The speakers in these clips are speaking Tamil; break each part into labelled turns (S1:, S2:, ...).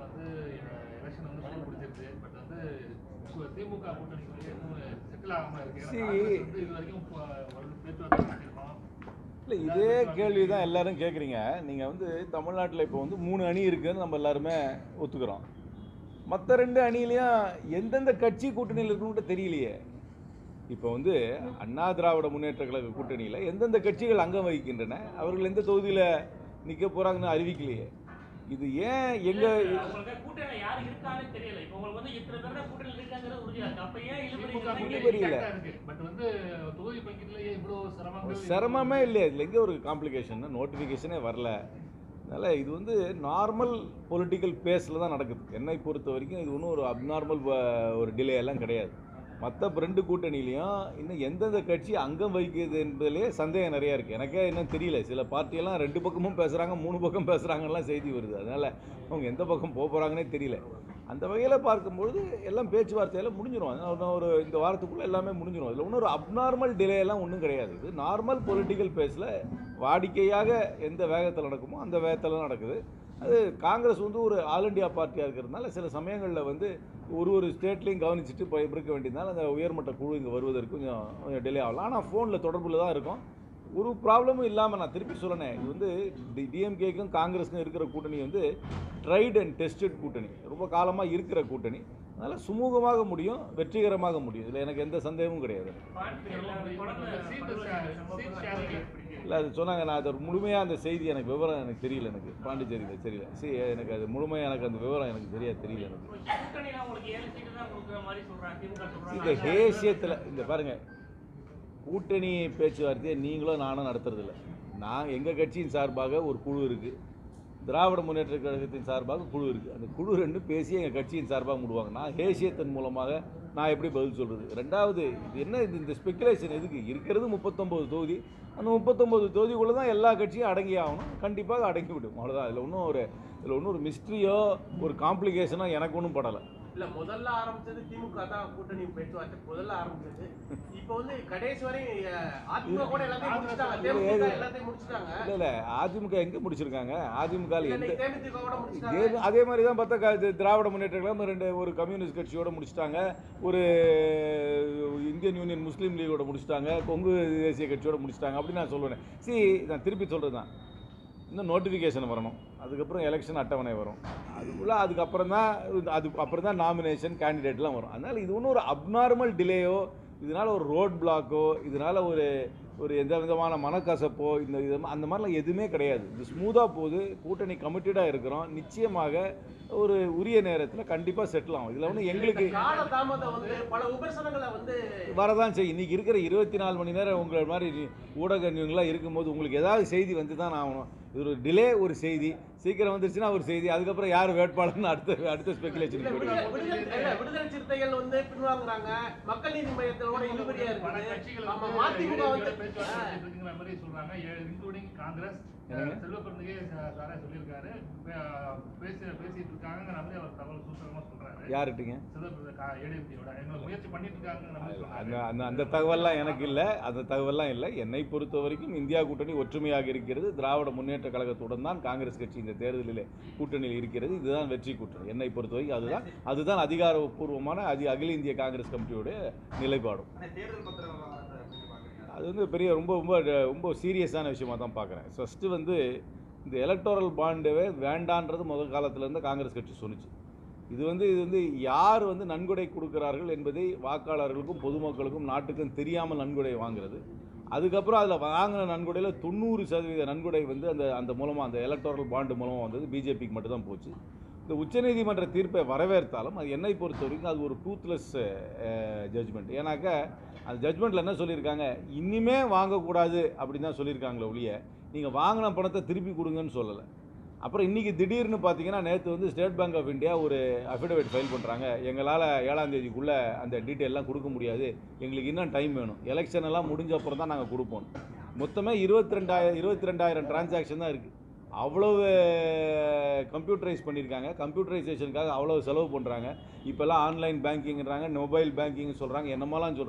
S1: வந்து எலெக்ஷன் வந்து சூடு பிடிச்சிருச்சு பட் வந்து கு- திமுக கூட்டணிக்குள்ளேயே இன்னும் செட்டில் ஆகாம இருக்கு ஏன்னா
S2: See-
S1: காங்கிரஸ் வந்து இது வரைக்கும் ப- ஒரு பேச்சுவார்த்தை நடத்திருக்கோம்
S2: இல்லை இதே கேள்வி தான் எல்லாரும் கேட்குறீங்க நீங்கள் வந்து தமிழ்நாட்டில் இப்போ வந்து மூணு அணி இருக்குன்னு நம்ம எல்லாருமே ஒத்துக்கிறோம் மற்ற ரெண்டு அணியிலையும் எந்தெந்த கட்சி கூட்டணியில் இருக்குன்னு தெரியலையே இப்போ வந்து அண்ணா திராவிட முன்னேற்ற கழக கூட்டணியில் எந்தெந்த கட்சிகள் அங்கம் வகிக்கின்றன அவர்கள் எந்த தொகுதியில் நிற்க போகிறாங்கன்னு அறிவிக்கலையே இது ஏன் எங்க
S3: உங்களுக்கு கூட்டணி யாரு இருக்கான்னு தெரியல இப்போ உங்களுக்கு வந்து இத்தனை பேர் தான் கூட்டணி இருக்காங்கிறது உறுதியா இருக்கு அப்ப ஏன்
S1: திமுக
S3: இழுபறி
S1: கூட்டணி
S2: புரியல.
S1: correct ஆ இருக்கு பட் வந்து தொகுதி பங்கீட்டுலயே இவ்வளவு சிரமங்கள்
S2: சிரமமே இல்லையா இதில் எங்கே ஒரு காம்ப்ளிகேஷன் நோட்டிஃபிகேஷனே வரல அதனால் இது வந்து நார்மல் பொலிட்டிக்கல் பேஸில் தான் நடக்குது என்னை பொறுத்த வரைக்கும் இது ஒன்றும் ஒரு அப்நார்மல் ஒரு டிலே எல்லாம் கிடையாது மற்ற ரெண்டு கூட்டணியிலையும் இன்னும் எந்தெந்த கட்சி அங்கம் வகிக்குது என்பதிலே சந்தேகம் நிறையா இருக்குது எனக்கே இன்னும் தெரியல சில பார்ட்டியெல்லாம் ரெண்டு பக்கமும் பேசுகிறாங்க மூணு பக்கம் பேசுகிறாங்கலாம் செய்தி வருது அதனால் அவங்க எந்த பக்கம் போக போகிறாங்கன்னே தெரியல அந்த வகையில் பார்க்கும்பொழுது எல்லாம் பேச்சுவார்த்தையெல்லாம் முடிஞ்சிடும் அதனால ஒரு இந்த வாரத்துக்குள்ளே எல்லாமே முடிஞ்சிடும் இதில் ஒன்றும் ஒரு அப்நார்மல் டிலே எல்லாம் ஒன்றும் கிடையாது இது நார்மல் பொலிட்டிக்கல் பேஸில் வாடிக்கையாக எந்த வேகத்தில் நடக்குமோ அந்த வேகத்தில் நடக்குது அது காங்கிரஸ் வந்து ஒரு ஆல் இண்டியா பார்ட்டியாக இருக்கிறதுனால சில சமயங்களில் வந்து ஒரு ஒரு ஸ்டேட்லையும் கவனிச்சுட்டு போய் இருக்க வேண்டியதுனால அந்த உயர்மட்ட குழு இங்கே வருவதற்கு கொஞ்சம் கொஞ்சம் டிலே ஆகலாம் ஆனால் ஃபோனில் தொடர்பில் தான் இருக்கும் ஒரு ப்ராப்ளமும் இல்லாமல் நான் திருப்பி சொல்லணேன் இது வந்து டி டிஎம்கேக்கும் காங்கிரஸுக்கும் இருக்கிற கூட்டணி வந்து ட்ரைட் அண்ட் டெஸ்டட் கூட்டணி ரொம்ப காலமாக இருக்கிற கூட்டணி அதனால் சுமூகமாக முடியும் வெற்றிகரமாக முடியும் இதில் எனக்கு எந்த சந்தேகமும் கிடையாது இல்லை அது சொன்னாங்க நான் அது முழுமையாக அந்த செய்தி எனக்கு விவரம் எனக்கு தெரியல எனக்கு பாண்டிச்சேரியில் தெரியல சரி எனக்கு அது முழுமையாக எனக்கு அந்த விவரம் எனக்கு சரியாக தெரியல எனக்கு
S3: கூட்டணியில உங்களுக்கு ஏழு சீட்டு தான் கொடுக்குற மாதிரி சொல்றாங்க திமுக
S2: இந்த
S3: சொல்றாங்க
S2: ஹேசியத்தில் இந்த பாருங்க கூட்டணி பேச்சுவார்த்தையை நீங்களும் நானும் நடத்துறதில்ல நான் எங்கள் கட்சியின் சார்பாக ஒரு குழு இருக்குது திராவிட முன்னேற்ற கழகத்தின் சார்பாக குழு இருக்குது அந்த குழு ரெண்டு பேசி எங்கள் கட்சியின் சார்பாக முடுவாங்க நான் ஹேசியத்தின் மூலமாக நான் எப்படி பதில் சொல்கிறது ரெண்டாவது இது என்ன இது இந்த ஸ்பெக்குலேஷன் எதுக்கு இருக்கிறது முப்பத்தொம்போது தொகுதி அந்த முப்பத்தொம்போது தொகுதிக்குள்ளே தான் எல்லா கட்சியும் அடங்கி ஆகணும் கண்டிப்பாக அடங்கி விடும் அவ்வளோதான் இதில் ஒன்றும் ஒரு இதில் ஒன்றும் ஒரு மிஸ்ட்ரியோ ஒரு காம்ப்ளிகேஷனோ எனக்கு ஒன்றும் படலை
S4: இல்ல முதல்ல ஆரம்பிச்சது திமுக தான் கூட்டணி பேச்சுவார்த்தை முதல்ல ஆரம்பிச்சது இப்போ வந்து கடைசி வரை அஹ், அதிமுக கூட எல்லாத்தையும் முடிச்சிட்டாங்க தேமுதிக எல்லாத்தையும் முடிச்சிட்டாங்க
S2: இல்லை இல்லை அதிமுக எங்கே முடிச்சிருக்காங்க அதிமுக ல எந்த
S4: இன்னைக்கு தேமுதிக கூட முடிச்சிட்டாங்க
S2: இதே அதே மாதிரி தான் பார்த்தா க- இது திராவிட முன்னேற்ற கழகம் ரெண்டு ஒரு கம்யூனிஸ்ட் கட்சியோட முடிச்சிட்டாங்க ஒரு இந்தியன் யூனியன் முஸ்லீம் லீகோட முடிச்சிட்டாங்க கொங்கு தேசிய கட்சியோட முடிச்சிட்டாங்க அப்படின்னு நான் சொல்லுவேன் சரி நான் திருப்பி சொல்கிறது தான் இன்னும் நோட்டிஃபிகேஷன் வரணும் அதுக்கப்புறம் எலெக்ஷன் அட்டவணை வரும் அதுக்குள்ளே அதுக்கப்புறம் தான் அது அப்புறம் தான் நாமினேஷன் கேண்டிடேட்லாம் வரும் அதனால் இது ஒன்றும் ஒரு அப்நார்மல் டிலேயோ இதனால் ஒரு ரோட் பிளாக்கோ இதனால் ஒரு ஒரு எந்த விதமான மனக்கசப்போ இந்த இது அந்த மாதிரிலாம் எதுவுமே கிடையாது இது ஸ்மூத்தாக போகுது கூட்டணி கமிட்டடாக இருக்கிறோம் நிச்சயமாக ஒரு உரிய நேரத்தில் கண்டிப்பாக செட்டில் ஆகும் இதில் ஒன்று எங்களுக்கு
S4: கால தாமதம் வந்து பல விமர்சனங்களை வந்து
S2: வரதான் செய்யும் இன்றைக்கி இருக்கிற இருபத்தி நாலு மணி நேரம் உங்களை மாதிரி ஊடக நியூங்களாம் இருக்கும்போது உங்களுக்கு ஏதாவது செய்தி வந்து தான் ஆகணும் இது ஒரு டிலே ஒரு செய்தி சீக்கிரம் வந்துருச்சுன்னா ஒரு செய்தி அதுக்கப்புறம் யார் வேட்பாளர்னு அடுத்த அடுத்த ஸ்பெகுலேஷன்
S4: இல்ல,
S2: போயிடுவாங்க
S4: விடுதலை விடுதலை- இல்ல, விடுதலை சிறுத்தைகள் வந்து பின்வாங்குறாங்க மக்கள் நீதி மையத்தோட இழுபறியா
S1: பல
S4: இருக்குது
S1: கட்சிகள்
S4: ஆமா
S1: வந்து
S4: மதிமுக
S1: இடைநிலை
S4: வந்து
S1: பேச்சுவார்த்தை
S4: ஆ.
S1: நடத்திட்டு இருக்குங்கிற மாதிரி சொல்றாங்க இன்க்ளூடிங் காங்கிரஸ்
S2: என்னங்க?
S1: செல்வ பிறந்தகே சாரா சொல்லியிருக்காரு பே- பேசி பேசிட்டு இருக்காங்கிற மாதிரி அவர் தகவல் சூசகமா சொல்றாரு
S2: யார்கிட்டங்க
S1: செல்வ பிறந்த ஏடிஎம்கேயோட எங்களுக்கு முயற்சி பண்ணிட்டு இருக்காங்கிற மாதிரி
S2: அந்த
S1: சொல்றாரு
S2: அந்த அந்த தகவல்லாம் எனக்கு இல்லை அந்த தகவல்லாம் இல்லை என்னை பொறுத்த வரைக்கும் இந்தியா கூட்டணி ஒற்றுமையாக இருக்கிறது திராவிட முன்னேற்ற கழகத்துடன் தான் காங்கிரஸ் கட்சி இந்த தேர்தலில் கூட்டணியில் இருக்கிறது இதுதான் வெற்றி கூட்டணி என்னை பொறுத்த வரைக்கும் அதுதான் அதுதான் அதிகாரப்பூர்வமான அதி அகில இந்திய காங்கிரஸ் கமிட்டியோட நிலைப்பாடும்
S5: தேர்தல் பத்திரம் விவகாரத்தை எப்படி பார்க்குறீங்க
S2: அது வந்து பெரிய ரொம்ப ரொம்ப ரொம்ப சீரியஸான விஷயமா தான் பார்க்குறேன் ஃபஸ்ட்டு வந்து இந்த எலக்டோரல் பாண்டுவே வேண்டான்றது முதல் காலத்துலேருந்து காங்கிரஸ் கட்சி சொன்னுச்சு இது வந்து இது வந்து யார் வந்து நன்கொடை கொடுக்கிறார்கள் என்பதை வாக்காளர்களுக்கும் பொதுமக்களுக்கும் நாட்டுக்கும் தெரியாமல் நன்கொடை வாங்குறது அதுக்கப்புறம் அதில் வாங்கின நன்கொடையில் தொண்ணூறு சதவீத நன்கொடை வந்து அந்த அந்த மூலமாக அந்த எலக்டோரல் பாண்டு மூலமாக வந்தது பிஜேபிக்கு மட்டும்தான் போச்சு இந்த உச்சநீதிமன்ற தீர்ப்பை வரவேற்றாலும் அது என்னை பொறுத்த வரைக்கும் அது ஒரு டூத்லெஸ் ஜட்ஜ்மெண்ட் ஏன்னாக்கா அந்த ஜட்ஜ்மெண்ட்டில் என்ன சொல்லியிருக்காங்க இனிமே வாங்கக்கூடாது அப்படின்னு தான் சொல்லியிருக்காங்களே ஒழிய நீங்கள் வாங்கின பணத்தை திருப்பி கொடுங்கன்னு சொல்லலை அப்புறம் இன்றைக்கி திடீர்னு பார்த்தீங்கன்னா நேற்று வந்து ஸ்டேட் பேங்க் ஆஃப் இந்தியா ஒரு அஃபிடவிட் ஃபைல் பண்ணுறாங்க எங்களால் ஏழாம் தேதிக்குள்ளே அந்த டீட்டெயிலெலாம் கொடுக்க முடியாது எங்களுக்கு இன்னும் டைம் வேணும் எலெக்ஷன் எல்லாம் முடிஞ்ச அப்புறம் தான் நாங்கள் கொடுப்போம் மொத்தமே இருபத்தி ரெண்டாயிரம் இருபத்தி ரெண்டாயிரம் டிரான்சாக்ஷன் தான் இருக்குது அவ்வளவு கம்ப்யூட்டரைஸ் பண்ணியிருக்காங்க கம்ப்யூட்டரைசேஷனுக்காக அவ்வளவு செலவு பண்ணுறாங்க இப்போல்லாம் ஆன்லைன் பேங்கிங்கிறாங்க மொபைல் பேங்கிங் சொல்கிறாங்க என்னமெல்லாம் சொல்கிறாங்க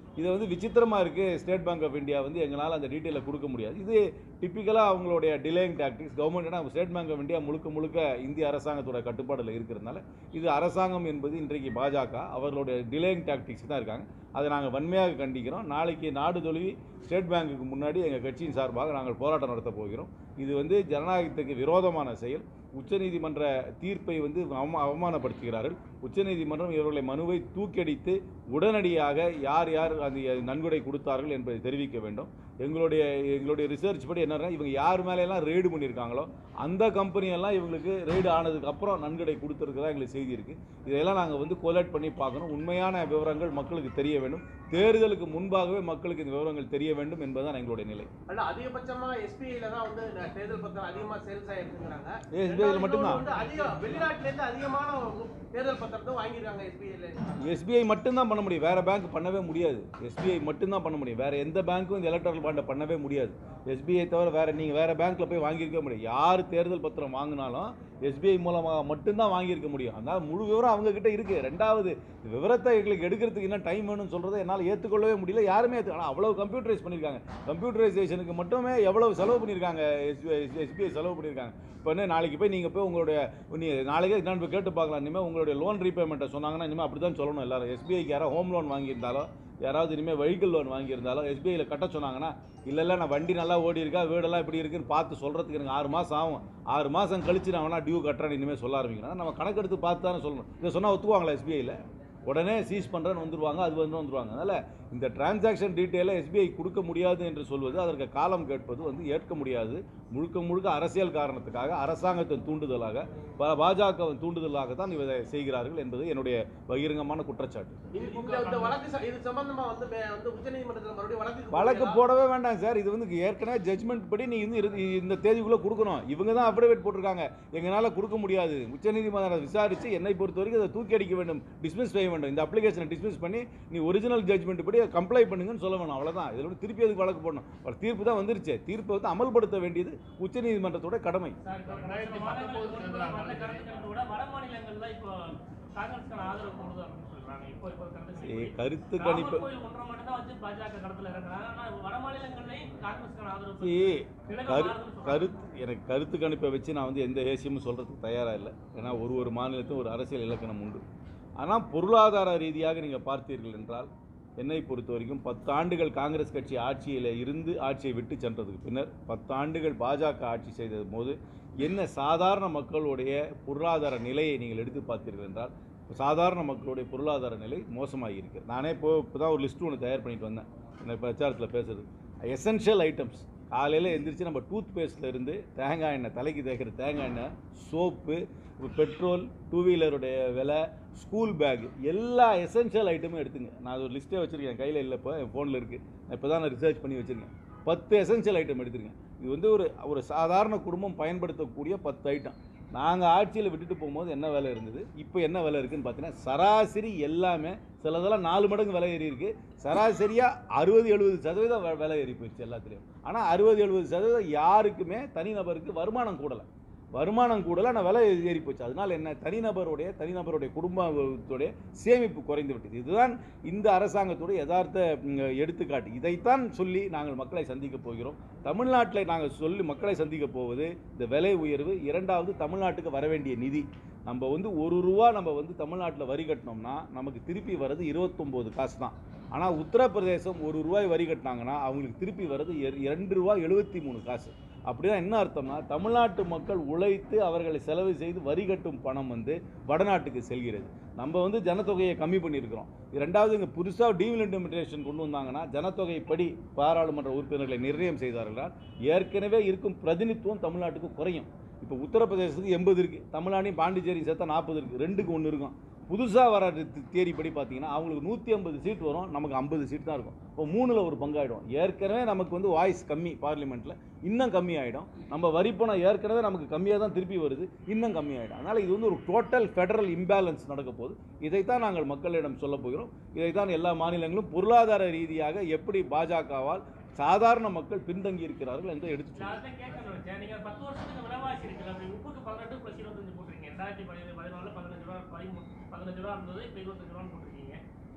S2: இதை வந்து விசித்திரமாக இருக்குது ஸ்டேட் பேங்க் ஆஃப் இந்தியா வந்து எங்களால் அந்த டீட்டெயிலை கொடுக்க முடியாது இது டிப்பிக்கலாக அவங்களுடைய delaying tactics government state bank of India முழுக்க முழுக்க இந்திய அரசாங்கத்தோட கட்டுப்பாடில் இருக்கிறதுனால இது அரசாங்கம் என்பது இன்றைக்கு பாஜக அவர்களுடைய டிலேயிங் டாக்டிக்ஸ் தான் இருக்காங்க அதை நாங்கள் வன்மையாக கண்டிக்கிறோம் நாளைக்கு நாடு தொழுவி ஸ்டேட் பேங்குக்கு முன்னாடி எங்கள் கட்சியின் சார்பாக நாங்கள் போராட்டம் நடத்த போகிறோம் இது வந்து ஜனநாயகத்துக்கு விரோதமான செயல் உச்சநீதிமன்ற தீர்ப்பை வந்து அவமா அவமானப்படுத்துகிறார்கள் உச்சநீதிமன்றம் இவர்களை மனுவை தூக்கடித்து உடனடியாக யார் யார் அந்த நன்கொடை கொடுத்தார்கள் என்பதை தெரிவிக்க வேண்டும் எங்களுடைய எங்களுடைய ரிசர்ச் படி என்னன்னா இவங்க யார் மேலையெல்லாம் ரெய்டு பண்ணியிருக்காங்களோ அந்த கம்பெனியெல்லாம் இவங்களுக்கு ரெய்டு ஆனதுக்கு அப்புறம் நன்கொடை கொடுத்துருக்கதா எங்களுக்கு செய்தி இருக்குது இதெல்லாம் நாங்கள் வந்து கொலேட் பண்ணி பார்க்கணும் உண்மையான விவரங்கள் மக்களுக்கு தெரிய வேண்டும் தேர்தலுக்கு முன்பாகவே மக்களுக்கு இந்த விவரங்கள் தெரிய வேண்டும் என்பதுதான் எங்களுடைய நிலை
S4: அல்ல அதிகபட்சமா எஸ்பிஐல தான் வந்து இந்த தேர்தல் பத்திரம் அதிகமா சேல்ஸ் ஆயிருக்குங்கிறாங்க
S2: ஏன் SBI ல மட்டும்தான்?
S4: வந்து அதிக வெளிநாட்டுல இருந்து அதிகமான தேர்தல் பத்திரத்தை வாங்கிருக்காங்க எஸ்பிஐல
S2: எஸ்பிஐ மட்டும்தான் பண்ண முடியும் வேறு பேங்க் பண்ணவே முடியாது எஸ்பிஐ மட்டும்தான் பண்ண முடியும் வேறு எந்த பேங்க்கும் இந்த எலக்ட்ரல் பாண்டை பண்ணவே முடியாது எஸ்பிஐ தவிர வேறு நீங்கள் வேறு பேங்க்கில் போய் வாங்கியிருக்க முடியும் யார் தேர்தல் பத்திரம் வாங்கினாலும் எஸ்பிஐ மூலமாக மட்டும்தான் வாங்கியிருக்க முடியும் அதனால் முழு விவரம் அவங்கக்கிட்ட இருக்குது ரெண்டாவது இந்த விவரத்தை எங்களுக்கு எடுக்கிறதுக்கு என்ன டைம் வேணும்னு சொல்கிறத என்னால் ஏற்றுக்கொள்ளவே முடியல யாருமே ஏற்று ஆனால் அவ்வளோ கம்ப்யூட்டரைஸ் பண்ணியிருக்காங்க கம்ப்யூட்டரைசேஷனுக்கு மட்டுமே எவ்வளவு செலவு பண்ணியிருக்காங்க எஸ்பிஐ எஸ்பிஐ செலவு பண்ணியிருக்காங்க இப்போ என்ன நாளைக்கு போய் நீங்கள் போய் உங்களுடைய நீ நாளைக்கே நான் போய் கேட்டு பார்க்கலாம் இனிமேல் உங்களுடைய லோன் ரீபேமெண்ட்டை சொன்னாங்கன்னா இனிமேல் அப்படி தான் சொல்லணும் எல்லாரும் எஸ்பிஐக்கு யாராவது ஹோம் லோன் வாங்கியிருந்தாலோ யாராவது இனிமேல் வெஹிக்கிள் லோன் வாங்கியிருந்தாலோ எஸ்பிஐயில் கட்ட சொன்னாங்கன்னா இல்லை இல்லை நான் வண்டி நல்லா ஓடி இருக்கா வீடெல்லாம் இப்படி இருக்குன்னு பார்த்து சொல்கிறதுக்கு எனக்கு ஆறு மாதம் ஆகும் ஆறு மாதம் கழிச்சு நான் வேணா டியூ கட்டுறேன்னு இனிமேல் சொல்ல ஆரம்பிக்கிறேன் நம்ம கணக்கெடுத்து பார்த்து தானே சொல்லணும் இதை சொன்னால் ஒத்துவாங்களா எஸ்பிஐயில் உடனே சீஸ் பண்ணுறேன்னு வந்துருவாங்க அது வந்து வந்துருவாங்க அதனால் இந்த டிரான்சாக்ஷன் டீட்டெயிலை எஸ்பிஐ கொடுக்க முடியாது என்று சொல்வது அதற்கு காலம் கேட்பது வந்து ஏற்க முடியாது முழுக்க முழுக்க அரசியல் காரணத்துக்காக அரசாங்கத்தின் தூண்டுதலாக பா- பாஜகவின் தூண்டுதலாக தான் இதை செய்கிறார்கள் என்பது என்னுடைய பகிரங்கமான குற்றச்சாட்டு
S4: இந்த இந்த வழக்கு ச- இது சம்பந்தமா வந்து மே- வந்து உச்சநீதிமன்றத்தில் மறுபடியும் வழக்கு
S2: வழக்கு போடவே வேண்டாம் சார் இது வந்து ஏற்கனவே ஜட்மெண்ட் படி நீ வந்து இரு- இந்த தேதிக்குள்ளே கொடுக்கணும் இவங்க தான் அஃபிடவிட் போட்டிருக்காங்க எங்களால் கொடுக்க முடியாது உச்சநீதிமன்றம் விசாரித்து என்னை பொறுத்த வரைக்கும் அதை தூக்கி அடிக்க வேண்டும் டிஸ்மிஸ் செய்ய வேண்டும் இந்த அப்ளிகேஷனை டிஸ்மிஸ் பண்ணி நீ ஒரிஜினல் ஜட்மெண்ட் படி கம்ப்ளை பண்ணுங்கன்னு சொல்ல வேணும் அவ்வளவுதான் இதில் வந்து திருப்பி அதுக்கு வழக்கு போடணும் ஒரு தீர்ப்பு தான் வந்துருச்சு தீர்ப்பை வந்து அமல்படுத்த வேண்டியது உச்சநீதிமன்றத்தோட கடமை
S3: சார், இப்போ
S1: ரெண்டாயிரத்தி
S3: சில மாதங்களுக்கு
S1: பத்தொன்பது
S3: முன்பு
S1: தேர்தல்
S3: வந்த கருத்து கணிப்பு கூட வட மாநிலங்கள்ல இப்போ காங்கிரஸ்க்கான ஆதரவு கூடுதல் அப்படின்னு சொல்றாங்க இப்போ இப்போ கருத்து
S2: ஏ,
S3: செய்தி.
S2: கருத்து
S3: ராமர்
S2: கணிப்பு
S3: கோயில் ஒன்றரை மட்டும் தான் வச்சு பாஜக களத்துல இறங்குறாங்க ஆனா வட மாநிலங்கள்லயும் காங்கிரஸ்க்கான ஆதரவு
S2: ஏ,
S3: விலக
S2: கரு
S3: மாறுதுன்னு சொல்றாங்க.
S2: கருத்து எனக்கு கருத்து கணிப்பை வச்சு நான் வந்து எந்த ஏசியமும் சொல்கிறதுக்கு தயாராக இல்லை ஏன்னா ஒரு ஒரு மாநிலத்தும் ஒரு அரசியல் இலக்கணம் உண்டு ஆனால் பொருளாதார ரீதியாக நீங்கள் பார்த்தீர்கள் என்றால் என்னை பொறுத்த வரைக்கும் பத்தாண்டுகள் காங்கிரஸ் கட்சி ஆட்சியில் இருந்து ஆட்சியை விட்டு சென்றதுக்கு பின்னர் பத்தாண்டுகள் பாஜக ஆட்சி செய்தது போது என்ன சாதாரண மக்களுடைய பொருளாதார நிலையை நீங்கள் எடுத்து பார்த்தீர்கள் என்றால் சாதாரண மக்களுடைய பொருளாதார நிலை மோசமாகி இருக்கிறது நானே இப்போ இப்போ தான் ஒரு லிஸ்ட் ஒன்று தயார் பண்ணிட்டு வந்தேன் இந்த பிரச்சாரத்தில் பேசுறது எசென்ஷியல் ஐட்டம்ஸ் காலையில் எந்திரிச்சு நம்ம டூத் பேஸ்ட்ல இருந்து தேங்காய் எண்ணெய் தலைக்கு தேய்க்கிற தேங்காய் எண்ணெய் சோப்பு பெட்ரோல் டூ வீலருடைய விலை ஸ்கூல் பேக் எல்லா எசென்ஷியல் ஐட்டமும் எடுத்துங்க நான் அது ஒரு லிஸ்ட்டே வச்சுருக்கேன் கையில் இல்லை இப்போ என் ஃபோனில் இருக்குது நான் இப்போ தான் நான் ரிசர்ச் பண்ணி வச்சுருக்கேன் பத்து எசென்ஷியல் ஐட்டம் எடுத்துருங்க இது வந்து ஒரு ஒரு சாதாரண குடும்பம் பயன்படுத்தக்கூடிய பத்து ஐட்டம் நாங்கள் ஆட்சியில் விட்டுட்டு போகும்போது என்ன விலை இருந்தது இப்போ என்ன விலை இருக்குன்னு பார்த்தீங்கன்னா சராசரி எல்லாமே சிலதெல்லாம் நாலு மடங்கு விலை ஏறி இருக்கு சராசரியாக அறுபது எழுபது சதவீதம் வெ- விலை ஏறி போயிடுச்சு எல்லாத்துலேயும் ஆனால் அறுபது எழுபது சதவீதம் யாருக்குமே தனிநபருக்கு வருமானம் கூடலை வருமானம் கூடல ஆனால் விலை ஏறி போச்சு அதனால என்ன தனிநபருடைய தனிநபருடைய குடும்பத்துடைய சேமிப்பு குறைந்து விட்டது இதுதான் இந்த அரசாங்கத்துடைய யதார்த்த ம், எடுத்துக்காட்டு இதைத்தான் சொல்லி நாங்கள் மக்களை சந்திக்க போகிறோம் தமிழ்நாட்டில் நாங்கள் சொல்லி மக்களை சந்திக்க போவது இந்த விலை உயர்வு இரண்டாவது தமிழ்நாட்டுக்கு வர வேண்டிய நிதி நம்ம வந்து ஒரு ரூபா நம்ம வந்து தமிழ்நாட்டில் வரி கட்டினோம்னா நமக்கு திருப்பி வர்றது இருபத்தொம்போது காசு தான் ஆனால் உத்தரப்பிரதேசம் ஒரு ரூபாய் வரி கட்டினாங்கன்னா அவங்களுக்கு திருப்பி வர்றது இர- இரண்டு ரூபாய் எழுபத்தி மூணு காசு அப்படின்னா என்ன அர்த்தம்னா தமிழ்நாட்டு மக்கள் உழைத்து அவர்களை செலவு செய்து வரி கட்டும் பணம் வந்து வடநாட்டுக்கு செல்கிறது நம்ம வந்து ஜனத்தொகையை கம்மி பண்ணியிருக்கிறோம் ரெண்டாவது இங்கே புதுசாக டீலிமிட்டேஷன் கொண்டு வந்தாங்கன்னா ஜனத்தொகை படி பாராளுமன்ற உறுப்பினர்களை நிர்ணயம் செய்தார்களால் ஏற்கனவே இருக்கும் பிரதிநிதித்துவம் தமிழ்நாட்டுக்கு குறையும் இப்போ உத்தரப்பிரதேசத்துக்கு எண்பது இருக்குது தமிழ்நாடையும் பாண்டிச்சேரி சேர்த்தா நாற்பது இருக்குது ரெண்டுக்கு ஒன்று இருக்கும் புதுசாக வர தி- தேதி படி பார்த்தீங்கன்னா அவங்களுக்கு நூற்றி ஐம்பது சீட் வரும் நமக்கு ஐம்பது சீட் தான் இருக்கும் இப்போ மூணில் ஒரு பங்காயிடும் ஏற்கனவே நமக்கு வந்து வாய்ஸ் கம்மி பார்லிமெண்ட்டில் இன்னும் கம்மி ஆகிடும் நம்ம வரி பணம் ஏற்கனவே நமக்கு கம்மியாக தான் திருப்பி வருது இன்னும் கம்மி ஆகிடும் அதனால் இது வந்து ஒரு டோட்டல் ஃபெடரல் இம்பேலன்ஸ் நடக்க போகுது இதைத்தான் நாங்கள் மக்களிடம் சொல்ல போகிறோம் இதைத்தான் எல்லா மாநிலங்களும் பொருளாதார ரீதியாக எப்படி பாஜகவால் சாதாரண மக்கள் பின்தங்கி இருக்கிறார்கள் என்று எடுத்து
S3: நான் அதான் கேட்கணும் நினைச்சேன். நீங்க பத்து வருஷத்துக்கு விலைவாசி இருக்குல்ல, அப்படி உப்புக்கு பதினெட்டு plus இருபத்தஞ்சு போட்டிருக்கீங்க. ரெண்டாயிரத்தி பதி- பதினாலுல பதினஞ்சு ரூபா, பதிமூணு- பதினஞ்சு ரூபா இருந்தது, இப்ப இருபத்தஞ்சு ரூபான்னு போட்டிருக்கீங்க. இப்ப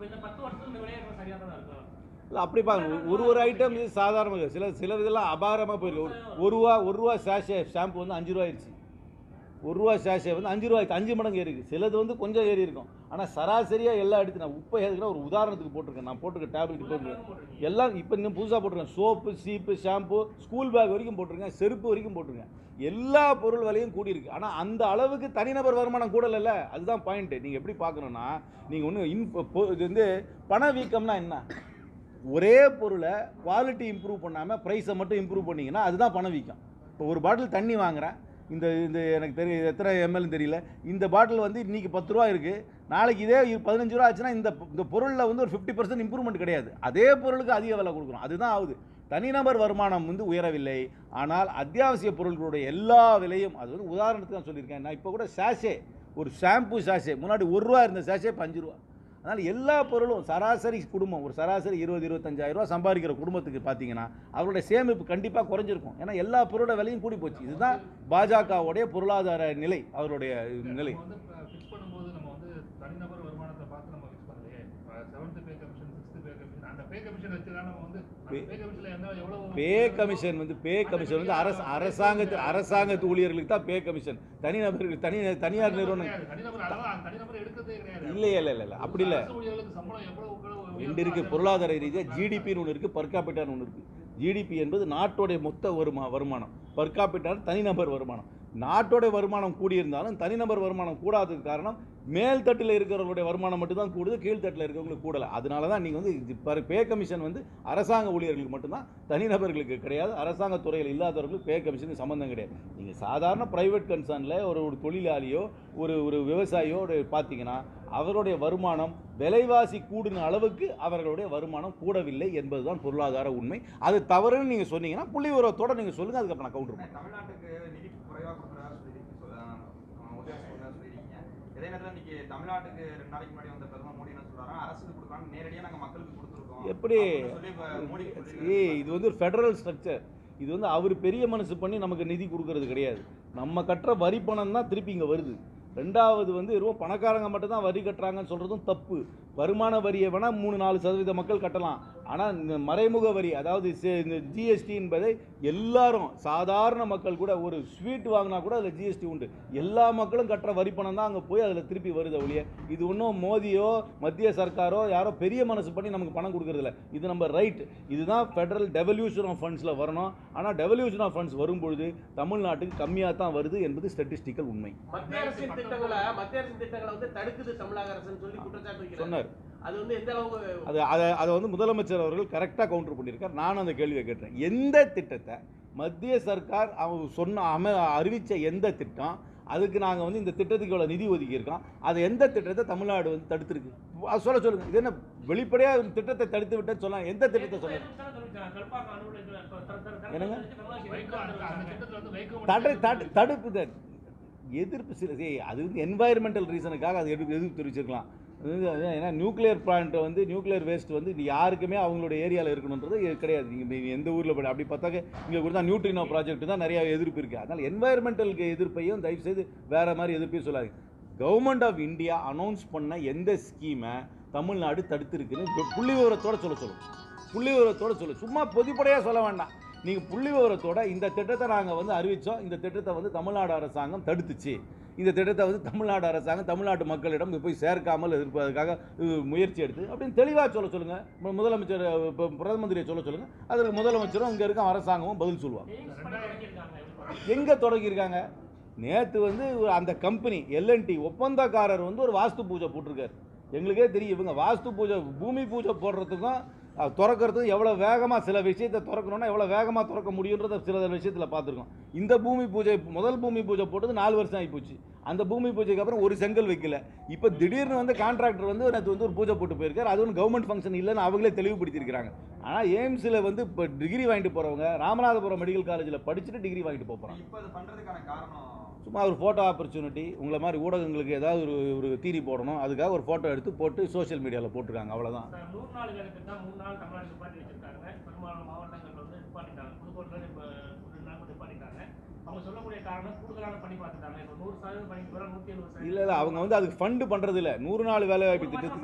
S3: இப்போ இந்த பத்து வருஷத்துல இந்த விலையேற்றம் சரியா தான் இருக்கும்
S2: இல்லை அப்படி பாருங்க ஒரு ஒரு ஐட்டம் இது சாதாரணமாக சில சில இதெல்லாம் அபாரமாக போயிருக்கு ஒரு- ஒரு ரூபா ஒரு ரூபா சாஷே ஷாம்பு வந்து அஞ்சு ரூபா ஆயிடுச்சு ஒரு ரூபா சாஷே வந்து அஞ்சு ரூபாய்க்கு அஞ்சு மடங்கு ஏறி இருக்கு சிலது வந்து கொஞ்சம் ஏறி இருக்கும் ஆனால் சராசரியாக எல்லாம் எடுத்து நான் உப்பை எதுக்குன்னா ஒரு உதாரணத்துக்கு போட்டிருக்கேன் நான் போட்டிருக்க டேப்லெட் போட்டிருக்கேன் எல்லாம் இப்போ இன்னும் புதுசாக போட்டிருக்கேன் சோப்பு சீப்பு ஷாம்பு ஸ்கூல் பேக் வரைக்கும் போட்டிருக்கேன் செருப்பு வரைக்கும் போட்டிருக்கேன் எல்லா பொருள் விலையும் கூடியிருக்கு ஆனால் அந்த அளவுக்கு தனிநபர் வருமானம் கூடலைல்ல அதுதான் பாயிண்ட்டு நீங்கள் எப்படி பார்க்கணுன்னா நீங்கள் ஒன்று இன் பொ- இது வந்து பணவீக்கம்னா என்ன ஒரே பொருளை குவாலிட்டி இம்ப்ரூவ் பண்ணாமல் ப்ரைஸை மட்டும் இம்ப்ரூவ் பண்ணீங்கன்னா அதுதான் பணவீக்கம் இப்போ ஒரு பாட்டில் தண்ணி வாங்குறேன் இந்த இந்த எனக்கு தெரியும் எத்தனை எம்எல்னு தெரியல இந்த பாட்டில் வந்து இன்றைக்கி பத்து ரூபா இருக்குது நாளைக்கு இதே இரு- பதினஞ்சு ரூபா ஆச்சுன்னா இந்த இந்த பொருளில் வந்து ஒரு ஃபிஃப்டி பர்சன்ட் இம்ப்ரூவ்மெண்ட் கிடையாது அதே பொருளுக்கு அதிக விலை கொடுக்குறோம் அதுதான் ஆகுது தனிநபர் வருமானம் வந்து உயரவில்லை ஆனால் அத்தியாவசிய பொருட்களுடைய எல்லா விலையும் அது வந்து உதாரணத்துக்கு நான் சொல்லியிருக்கேன் நான் இப்போ கூட சாஷே ஒரு ஷாம்பு சாஷே முன்னாடி ஒரு ரூபா இருந்த சாஷே இப்போ அஞ்சு ரூபா அதனால் எல்லா பொருளும் சராசரி குடும்பம் ஒரு சராசரி இருபது இருபத்தஞ்சாயிரம் ரூபா சம்பாதிக்கிற குடும்பத்துக்கு பார்த்தீங்கன்னா அவருடைய சேமிப்பு கண்டிப்பாக குறைஞ்சிருக்கும் ஏன்னா எல்லா பொருளோட விலையும் கூடி போச்சு இதுதான் பாஜகவுடைய பொருளாதார நிலை அவருடைய நிலை
S1: நம்ம வந்து ஃபிக்ஸ் பண்ணும்போது நம்ம வந்து தனிநபர் வருமானத்தை பார்த்து நம்ம ஃபிக்ஸ் பண்ணலையே seventh pay commission sixth pay commission அந்த பே கமிஷன் வச்சு தான் நம்ம வந்து
S2: Pay-
S1: பே கமிஷன்ல என்ன எவ்வளவு
S2: பே கமிஷன் வந்து பே கமிஷன் வந்து அரசு அரசாங்கத்து அரசாங்கத்து ஊழியர்களுக்கு தான் பே கமிஷன் தனிநபர்களுக்கு தனி தனியார் நிறுவனம்
S1: கிடையாது. தனிநபர் அதான் தனிநபர் எடுக்கிறதே கிடையாது
S2: இல்லையே இல்லை இல்லை இல்லை அப்படி இல்லை
S1: அரசு ஊழியர்களுக்கு சம்பளம் எவ்வளவு எவ்வளவு
S2: ரெண்டு இருக்குது பொருளாதார ரீதியாக ஜிடிபின்னு ஒன்று இருக்குது பர்காபிட்டான்னு ஒன்று இருக்குது ஜிடிபி என்பது நாட்டோடைய மொத்த வருமா வருமானம் பர்காபிட்டான் தனிநபர் வருமானம் நாட்டோட வருமானம் கூடியிருந்தாலும் தனிநபர் வருமானம் கூடாததுக்கு காரணம் மேல் தட்டில் இருக்கிறவங்களுடைய வருமானம் மட்டும்தான் கூடுது கீழ்த்தட்டில் இருக்கிறவங்களுக்கு கூடலை அதனால தான் நீங்கள் வந்து இது பர் பே கமிஷன் வந்து அரசாங்க ஊழியர்களுக்கு மட்டும்தான் தனிநபர்களுக்கு கிடையாது அரசாங்க துறையில் இல்லாதவர்களுக்கு பே கமிஷனுக்கு சம்மந்தம் கிடையாது நீங்கள் சாதாரண ப்ரைவேட் கன்சர்னில் ஒரு ஒரு தொழிலாளியோ ஒரு ஒரு விவசாயியோ ஒரு பார்த்தீங்கன்னா அவருடைய வருமானம் விலைவாசி கூடின அளவுக்கு அவர்களுடைய வருமானம் கூடவில்லை என்பதுதான் பொருளாதார உண்மை அது தவறுன்னு நீங்கள் சொன்னீங்கன்னா புள்ளி உரத்தோட நீங்கள் சொல்லுங்கள் அதுக்கப்புறம் நான் கவுண்டர் பண்ணுறேன்
S5: தமிழ்நாட்டுக்கு நிதி குறைவாக கொடுக்குறதா சொல்லியிருக்கீங்க சொல்ல உதவி கொடுக்குறதா சொல்லியிருக்கீங்க இதே நேரத்தில் இன்னைக்கு தமிழ்நாட்டுக்கு ரெண்டு நாளைக்கு முன்னாடி வந்த பிரதமர் மோடி என்ன சொல்றாரு அரசுக்கு கொடுக்காம நேரடியாக நாங்கள் மக்களுக்கு கொடுத்துருக்கோம்
S2: எப்படி
S5: அப்படின்னு சொல்லி இப்ப மோடி
S2: ஏய் இது வந்து ஒரு ஃபெடரல் ஸ்ட்ரக்சர் இது வந்து அவர் பெரிய மனசு பண்ணி நமக்கு நிதி கொடுக்கறது கிடையாது நம்ம கட்டுற வரி பணம் தான் திருப்பி இங்கே வருது ரெண்டாவது வந்து ரொம்ப பணக்காரங்க மட்டும் தான் வரி கட்டுறாங்கன்னு சொல்கிறதும் தப்பு வருமான வரியை வேணால் மூணு நாலு சதவீத மக்கள் கட்டலாம் ஆனால் இந்த மறைமுக வரி அதாவது சே- இந்த ஜிஎஸ்டி என்பதை எல்லாரும் சாதாரண மக்கள் கூட ஒரு ஸ்வீட் வாங்கினா கூட அதில் ஜிஎஸ்டி உண்டு எல்லா மக்களும் கட்டுற வரி பணம் தான் அங்கே போய் அதில் திருப்பி வருது ஒழிய இது ஒன்றும் மோதியோ மத்திய சர்க்காரோ யாரோ பெரிய மனசு பண்ணி நமக்கு பணம் கொடுக்கறதில்ல இது நம்ம ரைட் இதுதான் ஃபெடரல் டெவல்யூஷன் ஆஃப் ஃபண்ட்ஸில் வரணும் ஆனால் டெவல்யூஷன் ஆஃப் ஃபண்ட்ஸ் வரும்பொழுது தமிழ்நாட்டுக்கு கம்மியாக தான் வருது என்பது ஸ்டட்டிஸ்டிக்கல் உண்மை
S4: மத்திய அரசின் திட்டங்களை மத்திய அரசின் திட்டங்களை வந்து தடுக்குது தமிழக அரசுன்னு சொல்லி குற்றச்சாட்டு வைக்கிறாங்க
S2: சொன்னார்
S4: அது வந்து எந்த அளவுக்கு
S2: அது அதை அதை வந்து முதலமைச்சர் அவர்கள் கரெக்டாக கவுண்டர் பண்ணியிருக்கார் நானும் அந்த கேள்வியை கேட்டேன் எந்த திட்டத்தை மத்திய சர்க்கார் அவங்க சொன்ன அம அறிவித்த எந்த திட்டம் அதுக்கு நாங்கள் வந்து இந்த திட்டத்துக்கு இவ்வளோ நிதி ஒதுக்கியிருக்கோம் அது எந்த திட்டத்தை தமிழ்நாடு வந்து தடுத்துருக்கு அது சொல்ல சொல்லுங்கள் இது என்ன வெளிப்படையாக இந்த திட்டத்தை தடுத்து விட்டேன்னு சொல்லலாம் எந்த திட்டத்தை சொல்லுங்கள் என்னங்க?
S1: வைகோ அந்த அந்த திட்டத்துல வந்து வைகோ
S2: தடை தடு தடுப்பு தான் எதிர்ப்பு சில ஏய், அது வந்து என்வாயர்மெண்டல் ரீசனுக்காக அது எதிர்ப்பு எதிர்ப்பு தெரிவிச்சிருக்கலாம் அது வந்து அதான் ஏன்னா நியூக்ளியர் பிளான்ட் வந்து நியூக்ளியர் வேஸ்ட் வந்து இது யாருக்குமே அவங்களோட ஏரியாவில் இருக்கணுன்றது இது கிடையாது நீங்கள் எந்த ஊரில் போய் அப்படி பார்த்தாக்க இங்கே கூட தான் நியூட்ரினோ ப்ராஜெக்ட் தான் நிறைய எதிர்ப்பு இருக்குது அதனால் என்வாயர்மெண்டலுக்கு எதிர்ப்பையும் தயவுசெய்து வேறு மாதிரி எதிர்ப்பையும் சொல்லாதீங்க கவர்மெண்ட் ஆஃப் இந்தியா அனௌன்ஸ் பண்ண எந்த ஸ்கீமை தமிழ்நாடு தடுத்துருக்குன்னு புள்ளி விவரத்தோட சொல்ல சொல்லும் புள்ளி விவரத்தோட சொல்லு சும்மா பொதுப்படையாக சொல்ல வேண்டாம் நீங்கள் புள்ளி விவரத்தோட இந்த திட்டத்தை நாங்கள் வந்து அறிவித்தோம் இந்த திட்டத்தை வந்து தமிழ்நாடு அரசாங்கம் தடுத்துச்சு இந்த திட்டத்தை வந்து தமிழ்நாடு அரசாங்கம் தமிழ்நாட்டு மக்களிடம் இது போய் சேர்க்காமல் இருப்பதற்காக இது முயற்சி எடுத்து அப்படின்னு தெளிவாக சொல்ல சொல்லுங்கள் முதலமைச்சர் இப்போ பிரதம மந்திரியை சொல்ல சொல்லுங்கள் அதற்கு முதலமைச்சரும் இங்கே இருக்க அரசாங்கமும் பதில் சொல்லுவாங்க எங்கே தொடங்கியிருக்காங்க நேற்று வந்து ஒரு அந்த கம்பெனி எல்என்டி ஒப்பந்தக்காரர் வந்து ஒரு வாஸ்து பூஜை போட்டிருக்காரு எங்களுக்கே தெரியும் இவங்க வாஸ்து பூஜை பூமி பூஜை போடுறதுக்கும் அஹ், திறக்கறதுக்கும் எவ்வளோ வேகமாக சில விஷயத்தை திறக்கணும்னா எவ்வளோ வேகமாக திறக்க முடியுன்றத சில விஷயத்தில் பார்த்துருக்கோம் இந்த பூமி பூஜை முதல் பூமி பூஜை போட்டது நாலு வருஷம் ஆகிப்போச்சு அந்த பூமி பூஜைக்கு அப்புறம் ஒரு செங்கல் வைக்கல இப்போ திடீர்னு வந்து கான்ட்ராக்டர் வந்து நேற்று வந்து ஒரு பூஜை போட்டு போயிருக்காரு அது ஒன்றும் கவர்மெண்ட் ஃபங்க்ஷன் இல்லைன்னு அவங்களே தெளிவுபடுத்தியிருக்கிறாங்க ஆனால் எய்ம்ஸில் வந்து இப்போ டிகிரி வாங்கிட்டு போகிறவங்க ராமநாதபுரம் மெடிக்கல் காலேஜில் படிச்சுட்டு டிகிரி வாங்கிட்டு போக போகிறாங்க
S5: இப்போ அது பண்றதுக்கான காரணம்
S2: சும்மா ஒரு ஃபோட்டோ ஆப்பர்ச்சுனிட்டி உங்களை மாதிரி ஊடகங்களுக்கு ஏதாவது ஒரு ஒரு தீரி போடணும் அதுக்காக ஒரு ஃபோட்டோ எடுத்து போட்டு சோஷியல் மீடியாவில் போட்டிருக்காங்க அவ்வளோதான்
S3: சார், நூறு நாள் வேலை திட்டம் மூணு நாள் தமிழ்நாடு நிப்பாட்டி வச்சிருக்காங்க பெரும்பாலான மாவட்டங்கள் வந்து நிப்பாட்டிட்டாங்க புதுக்கோட்டையில் இப்போ ரெண்டு நாள் நிப்பாட்டிட்டாங்க அவங்க சொல்லக்கூடிய காரணம் கூடுதலான பணி பார்த்துட்டாங்க இப்போ நூறு சதவீதம் பணிக்கு பதிலாக நூற்றி எழுபது
S2: இல்லை இல்லை அவங்க வந்து அதுக்கு ஃபண்டு பண்ணுறது இல்லை நூறு நாள் வேலைவாய்ப்பு
S3: ஒரு மாசம்
S2: திட்டத்துக்கு
S3: சம்பளம் கொடுக்கல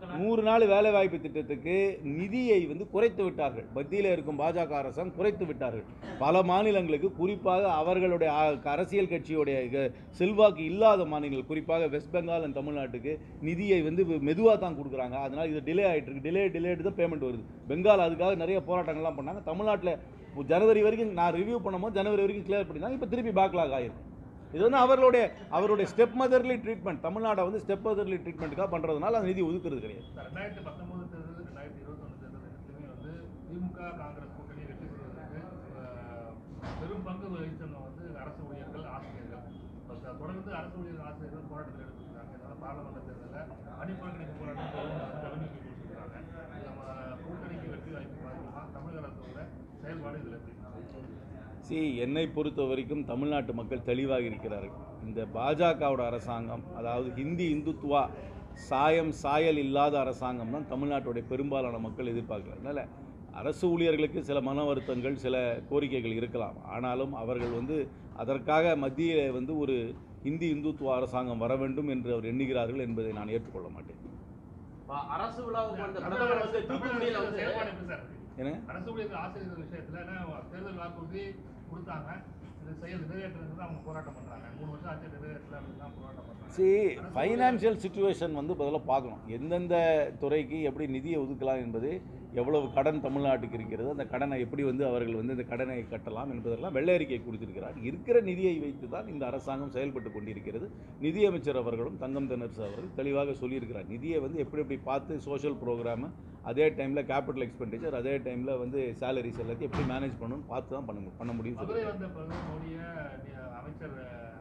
S2: நூறு நாள் வேலைவாய்ப்பு திட்டத்துக்கு நிதியை வந்து குறைத்து விட்டார்கள் மத்தியில் இருக்கும் பாஜக அரசாங்கம் குறைத்து விட்டார்கள் பல மாநிலங்களுக்கு குறிப்பாக அவர்களுடைய அ- அரசியல் கட்சியுடைய க- செல்வாக்கு இல்லாத மாநிலங்கள் குறிப்பாக வெஸ்ட் பெங்கால் and தமிழ்நாட்டுக்கு நிதியை வந்து மெதுவாக தான் கொடுக்குறாங்க அதனால் இது டிலே ஆகிட்டு இருக்கு டிலே டிலேடு தான் பேமெண்ட் வருது பெங்கால் அதுக்காக நிறைய போராட்டங்கள்லாம் பண்ணாங்க தமிழ்நாட்டில் ஜனவரி வரைக்கும் நான் ரிவ்யூ பண்ணும்போது ஜனவரி வரைக்கும் கிளியர் பண்ணிருந்தாங்க இப்போ திருப்பி பேக்லாக் ஆயிருக்கு இது வந்து அவர்களுடைய அவருடைய ஸ்டெப் மதர்லி ட்ரீட்மெண்ட் தமிழ்நாடை வந்து ஸ்டெப் மதர்லி ட்ரீட்மெண்ட்டுக்காக பண்ணுறதுனால அந்த நிதி ஒதுக்குறது கிடையாது
S1: இந்த ரெண்டாயிரத்தி பத்தொன்பது தேர்தல் ரெண்டாயிரத்தி இருபத்தொன்று தேர்தல் ரெண்டுலையுமே வந்து திமுக காங்கிரஸ் கூட்டணி வெற்றி பெறுவதற்கு அஹ், பெரும் பங்கு வகித்தவங்க வந்து அரசு ஊழியர்கள் ஆசிரியர்கள் இப்ப த- தொடர்ந்து அரசு ஊழியர்கள் ஆசிரியர்கள் போராட்டத்தில் ஈடுபட்டிருக்காங்க இதனால் பார்லமெண்ட் தேர்தலில் பணிப்புறக்கணிப்பு போராட்டம் தொடர்ந்து ரெவன்யூக்கு கொடுத்துருக்காங்க நம்ம கூட்டணிக்கு வெற்றி வாய்ப்பு பாதிக்குமா தமிழக அரசோட செயல்பாடு இதில் எப்படி
S2: சி என்னை பொறுத்த வரைக்கும் தமிழ்நாட்டு மக்கள் தெளிவாக இருக்கிறார்கள் இந்த பாஜகவோட அரசாங்கம் அதாவது ஹிந்தி இந்துத்துவா சாயம் சாயல் இல்லாத அரசாங்கம் தான் தமிழ்நாட்டுடைய பெரும்பாலான மக்கள் எதிர்பார்க்கிறார் அதனால் அரசு ஊழியர்களுக்கு சில மன வருத்தங்கள் சில கோரிக்கைகள் இருக்கலாம் ஆனாலும் அவர்கள் வந்து அதற்காக மத்தியில் வந்து ஒரு ஹிந்தி இந்துத்துவ அரசாங்கம் வர வேண்டும் என்று அவர் எண்ணுகிறார்கள் என்பதை நான் ஏற்றுக்கொள்ள மாட்டேன்
S4: ப- அரசு விழாவுக்கு வந்த
S1: தமிழக
S4: பிரதமர்
S1: அரசு
S4: வந்து தூத்துக்குடியில
S1: தமிழக
S4: வந்து
S1: செயல்பாடு எப்படி சார் இருக்கு?
S2: ஏன்னா
S1: அரசு ஊழியர்கள் ஆசிரியர்கள் விஷயத்துல என்ன தேர்தல் வாக்குறுதி கொடுத்தாங்க இது செயல் நிறைவேற்றுறது அவங்க போராட்டம் பண்றாங்க மூணு வருஷம் ஆச்சு நிறைவேற்றல அப்படின்னு தான் போராட்டம் பண்றாங்க
S2: சி ஃபைனான்ஷியல் சுச்சுவேஷன் வந்து முதல்ல பார்க்கணும் எந்தெந்த துறைக்கு எப்படி நிதியை ஒதுக்கலாம் என்பது எவ்வளவு கடன் தமிழ்நாட்டுக்கு இருக்கிறது அந்த கடனை எப்படி வந்து அவர்கள் வந்து இந்த கடனை கட்டலாம் என்பதெல்லாம் வெள்ளை அறிக்கை கொடுத்திருக்கிறார் இருக்கிற நிதியை வைத்து தான் இந்த அரசாங்கம் செயல்பட்டு கொண்டிருக்கிறது நிதியமைச்சர் அவர்களும் தங்கம் தென்னரசு அவர்கள் தெளிவாக சொல்லியிருக்கிறார் நிதியை வந்து எப்படி எப்படி பார்த்து சோஷியல் ப்ரோக்ராமு அதே டைமில் கேபிட்டல் எக்ஸ்பெண்டிச்சர் அதே டைமில் வந்து சேலரிஸ் எல்லாத்தையும் எப்படி மேனேஜ் பண்ணணும்னு பார்த்து தான் பண்ண பண்ண முடியும்
S1: மதுரை
S2: சொல்லி
S1: வந்த பிரதமர் மோடியை நி- அமைச்சர்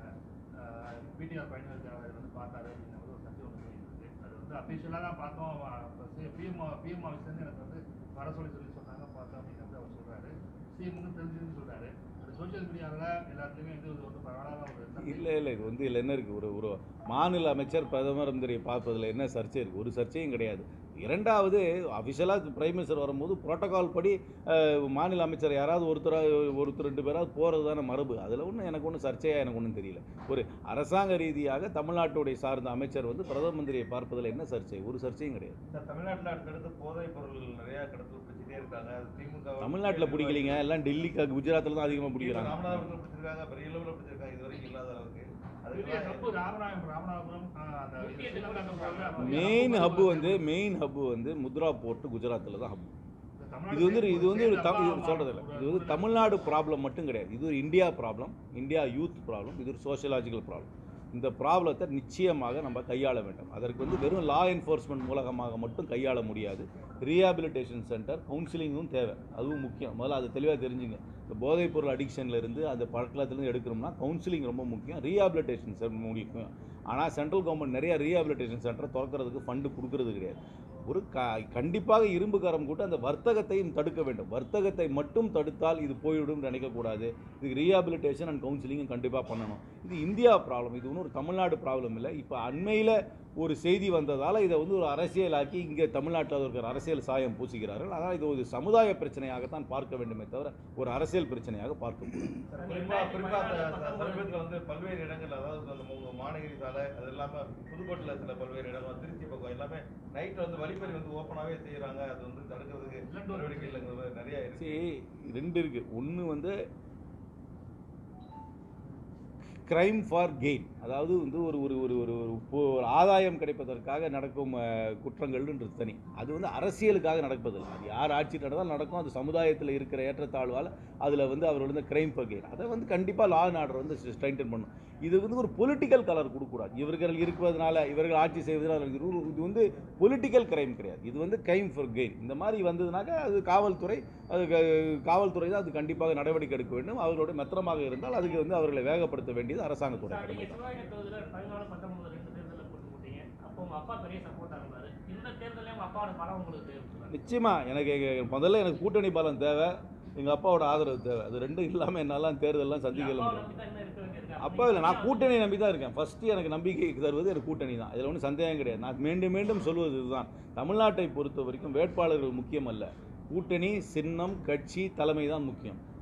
S1: பிடிஆர் பயணிகள் அவர் வந்து பார்த்தாரு அப்படின்ற ஒரு சர்ச்சை ஒன்று போயிருக்கு அது வந்து அஃபீஷியலாக தான் பார்த்தோம் பிஎம் பிஎம் ஆஃபீஸ்லேருந்து எனக்கு வந்து வர சொல்லி சொல்லி சொன்னாங்க பார்த்தோம் அப்படின்னு அவர் சொல்றாரு சிஎம்னு தெரிஞ்சுன்னு சொல்றாரு அது சோஷியல் மீடியாவில் எல்லாத்துலேயுமே வந்து இது வந்து பரவலாக ஒரு சர்ச்சை.
S2: இல்லை இல்லை இது வந்து இதில் என்ன இருக்குது ஒரு ஒரு மாநில அமைச்சர் பிரதமர் மந்திரியை பார்ப்பதில் என்ன சர்ச்சை இருக்குது ஒரு சர்ச்சையும் கிடையாது இரண்டாவது அஃபிஷியலாக பிரைம் மினிஸ்டர் வரும்போது புரோட்டோகால் படி அஹ், மாநில அமைச்சர் யாராவது ஒருத்தராக ஒருத்தர் ரெண்டு பேராவது போகிறது தானே மரபு அதில் ஒன்றும் எனக்கு ஒன்றும் சர்ச்சையாக எனக்கு ஒன்றும் தெரியல ஒரு அரசாங்க ரீதியாக தமிழ்நாட்டுடைய சார்ந்த அமைச்சர் வந்து பிரதம மந்திரியை பார்ப்பதில் என்ன சர்ச்சை ஒரு சர்ச்சையும் கிடையாது
S6: சார் தமிழ்நாட்டில் அடுத்தடுத்து போதைப் பொருள் நிறைய கடத்தல் பிடிச்சிட்டே இருக்காங்க அது திமுக
S2: தமிழ்நாட்டில் பிடிக்கலைங்க எல்லாம் டெல்லிக்கு குஜராத்தில் தான் அதிகமாக பிடிக்கிறாங்க
S6: ராமநாதபுரத்தில் பிடிச்சிருக்காங்க பெரிய லெவலில் பிடிச்சிருக்காங்க இது வரைக்கும் இல்லாத அளவுக்கு
S1: பெரிய
S6: அதுக்கு
S1: ஹப்பு ராமநாதபுரம் ராமநாதபுரம் ஆஹ், அந்த
S3: முக்கிய
S1: ஸ்ரீலங்கா
S2: மெயின் ஹப்பு வந்து மெயின் ஹப்பு வந்து முத்ரா போர்ட்டு குஜராத்தில் தான் ஹப்பு
S1: தமிழ்நாடு
S2: இது வந்து இது வந்து ஒரு
S1: சேர்ந்து
S2: தம் இது
S1: அப்பா
S2: சொல்கிறது இல்லை இது வந்து தமிழ்நாடு ப்ராப்ளம் மட்டும் கிடையாது இது ஒரு India problem India youth problem இது ஒரு சோஷியலாஜிக்கல் ப்ராப்ளம் இந்த ப்ராப்ளத்தை நிச்சயமாக நம்ம கையாள வேண்டும் அதற்கு வந்து வெறும் லா என்ஃபோர்ஸ்மெண்ட் மூலமாக மட்டும் கையாள முடியாது ரீஹாபிலிட்டேஷன் சென்டர் கவுன்சிலிங்கும் தேவை அதுவும் முக்கியம் முதல்ல அதை தெளிவாக தெரிஞ்சுங்க இந்த போதைப்பொருள் அடிக்ஷன்ல இருந்து அந்த பழக்கத்துலேருந்து எடுக்கணும்னா கவுன்சிலிங் ரொம்ப முக்கியம் ரீஹாபிலிட்டேஷன் சென்டர் முக்கியம் ஆனால் சென்ட்ரல் கவர்மெண்ட் நிறைய ரீஹாபிலிட்டேஷன் சென்டரை திறக்கிறதுக்கு ஃபண்டு கொடுக்கறது கிடையாது ஒரு க கண்டிப்பாக இரும்பு கரம் கூட்டு அந்த வர்த்தகத்தையும் தடுக்க வேண்டும் வர்த்தகத்தை மட்டும் தடுத்தால் இது போய்விடும் நினைக்கக்கூடாது இதுக்கு ரீஹாபிலிட்டேஷன் அண்ட் கவுன்சிலிங்கும் கண்டிப்பாக பண்ணணும் இது இந்தியா ப்ராப்ளம் இது ஒன்றும் ஒரு தமிழ்நாடு ப்ராப்ளம் இல்லை இப்போ அண்மையில் ஒரு செய்தி வந்ததால் இதை வந்து ஒரு அரசியலாக்கி இங்கே தமிழ்நாட்டில் இருக்கிற அரசியல் சாயம் பூசுகிறார்கள் ஆனால் இது ஒரு சமுதாய பிரச்சனையாகத்தான் பார்க்க வேண்டுமே தவிர ஒரு அரசியல் பிரச்சனையாக பார்க்கக்கூடாது
S6: குறிப்பா குறிப்பா அந்த சமீபத்தில் வந்து பல்வேறு இடங்கள் அதாவது அந்த மூ- மாநகரி சாலை அது இல்லாம புதுக்கோட்டையில் சில பல்வேறு இடங்கள் திருச்சி பக்கம் எல்லாமே நைட்ல வந்து வழிப்பறி வந்து ஓப்பனாவே செய்யறாங்க அது வந்து தடுக்கிறதுக்கு நடவடிக்கை இல்லைங்கிறது நிறைய இருக்கு
S2: சரி ரெண்டு இருக்குது ஒன்று வந்து கிரைம் ஃபார் கெயின் அதாவது வந்து ஒரு ஒரு ஒரு ஒரு ஒரு போ- ஒரு ஆதாயம் கிடைப்பதற்காக நடக்கும் அஹ், குற்றங்கள்ன்றது தனி அது வந்து அரசியலுக்காக நடப்பதில்லை அது யார் ஆட்சி நடந்தாலும் நடக்கும் அது சமுதாயத்தில் இருக்கிற ஏற்றத்தாழ்வால் அதில் வந்து அவர் வந்து கிரைம் ஃபார் கெயின் அதை வந்து கண்டிப்பாக லா அண்ட் ஆர்டர் வந்து ஸ்ட்ரைன்டன் பண்ணும் இது வந்து ஒரு பொலிட்டிக்கல் கலர் கொடுக்கக்கூடாது இவர்கள் இருப்பதனால இவர்கள் ஆட்சி செய்வதனால இது ஒரு- இது வந்து பொலிட்டிக்கல் கிரைம் கிடையாது இது வந்து கிரைம் ஃபார் கெயின் இந்த மாதிரி வந்ததுனாக்க அது காவல்துறை அது க- காவல்துறை தான் அது கண்டிப்பாக நடவடிக்கை எடுக்க வேண்டும் அவர்களோட மெத்தனமாக இருந்தால் அதுக்கு வந்து அவர்களை வேகப்படுத்த வேண்டியது அரசாங்கத்துடைய
S3: சார்,
S2: கடமை
S3: நீங்க சிவகங்கை தொகுதியில பதினாலு பத்தொன்பது ரெண்டு தேர்தலில் போட்டு போட்டீங்க அப்போ உங்க அப்பா பெரிய சப்போர்ட்டா இருந்தாரு இந்த தேர்தலையும் உங்க அப்பாவோட பலம் உங்களுக்கு தேவைப்படுது
S2: நிச்சயமா எனக்கு எங்க- முதல்ல எனக்கு கூட்டணி பலம் தேவை எங்கள் அப்பாவோட ஆதரவு தேவை அது ரெண்டும் இல்லாமல் என்னாலாம் தேர்தலெல்லாம் சந்திக்கல
S3: அப்பாவை
S2: முடியாது
S3: நம்பி தான் இன்னும் இருக்க வேண்டியிருக்கு.
S2: அப்போ இல்லை நான் கூட்டணி நம்பி தான் இருக்கேன் ஃபஸ்ட்டு எனக்கு நம்பிக்கை தருவது எனக்கு கூட்டணி தான் இதில் ஒன்றும் சந்தேகம் கிடையாது நான் மீண்டும் மீண்டும் சொல்வது இதுதான் தமிழ்நாட்டை பொறுத்த வரைக்கும் வேட்பாளர்கள் முக்கியம் அல்ல கூட்டணி சின்னம் கட்சி தலைமை தான் முக்கியம்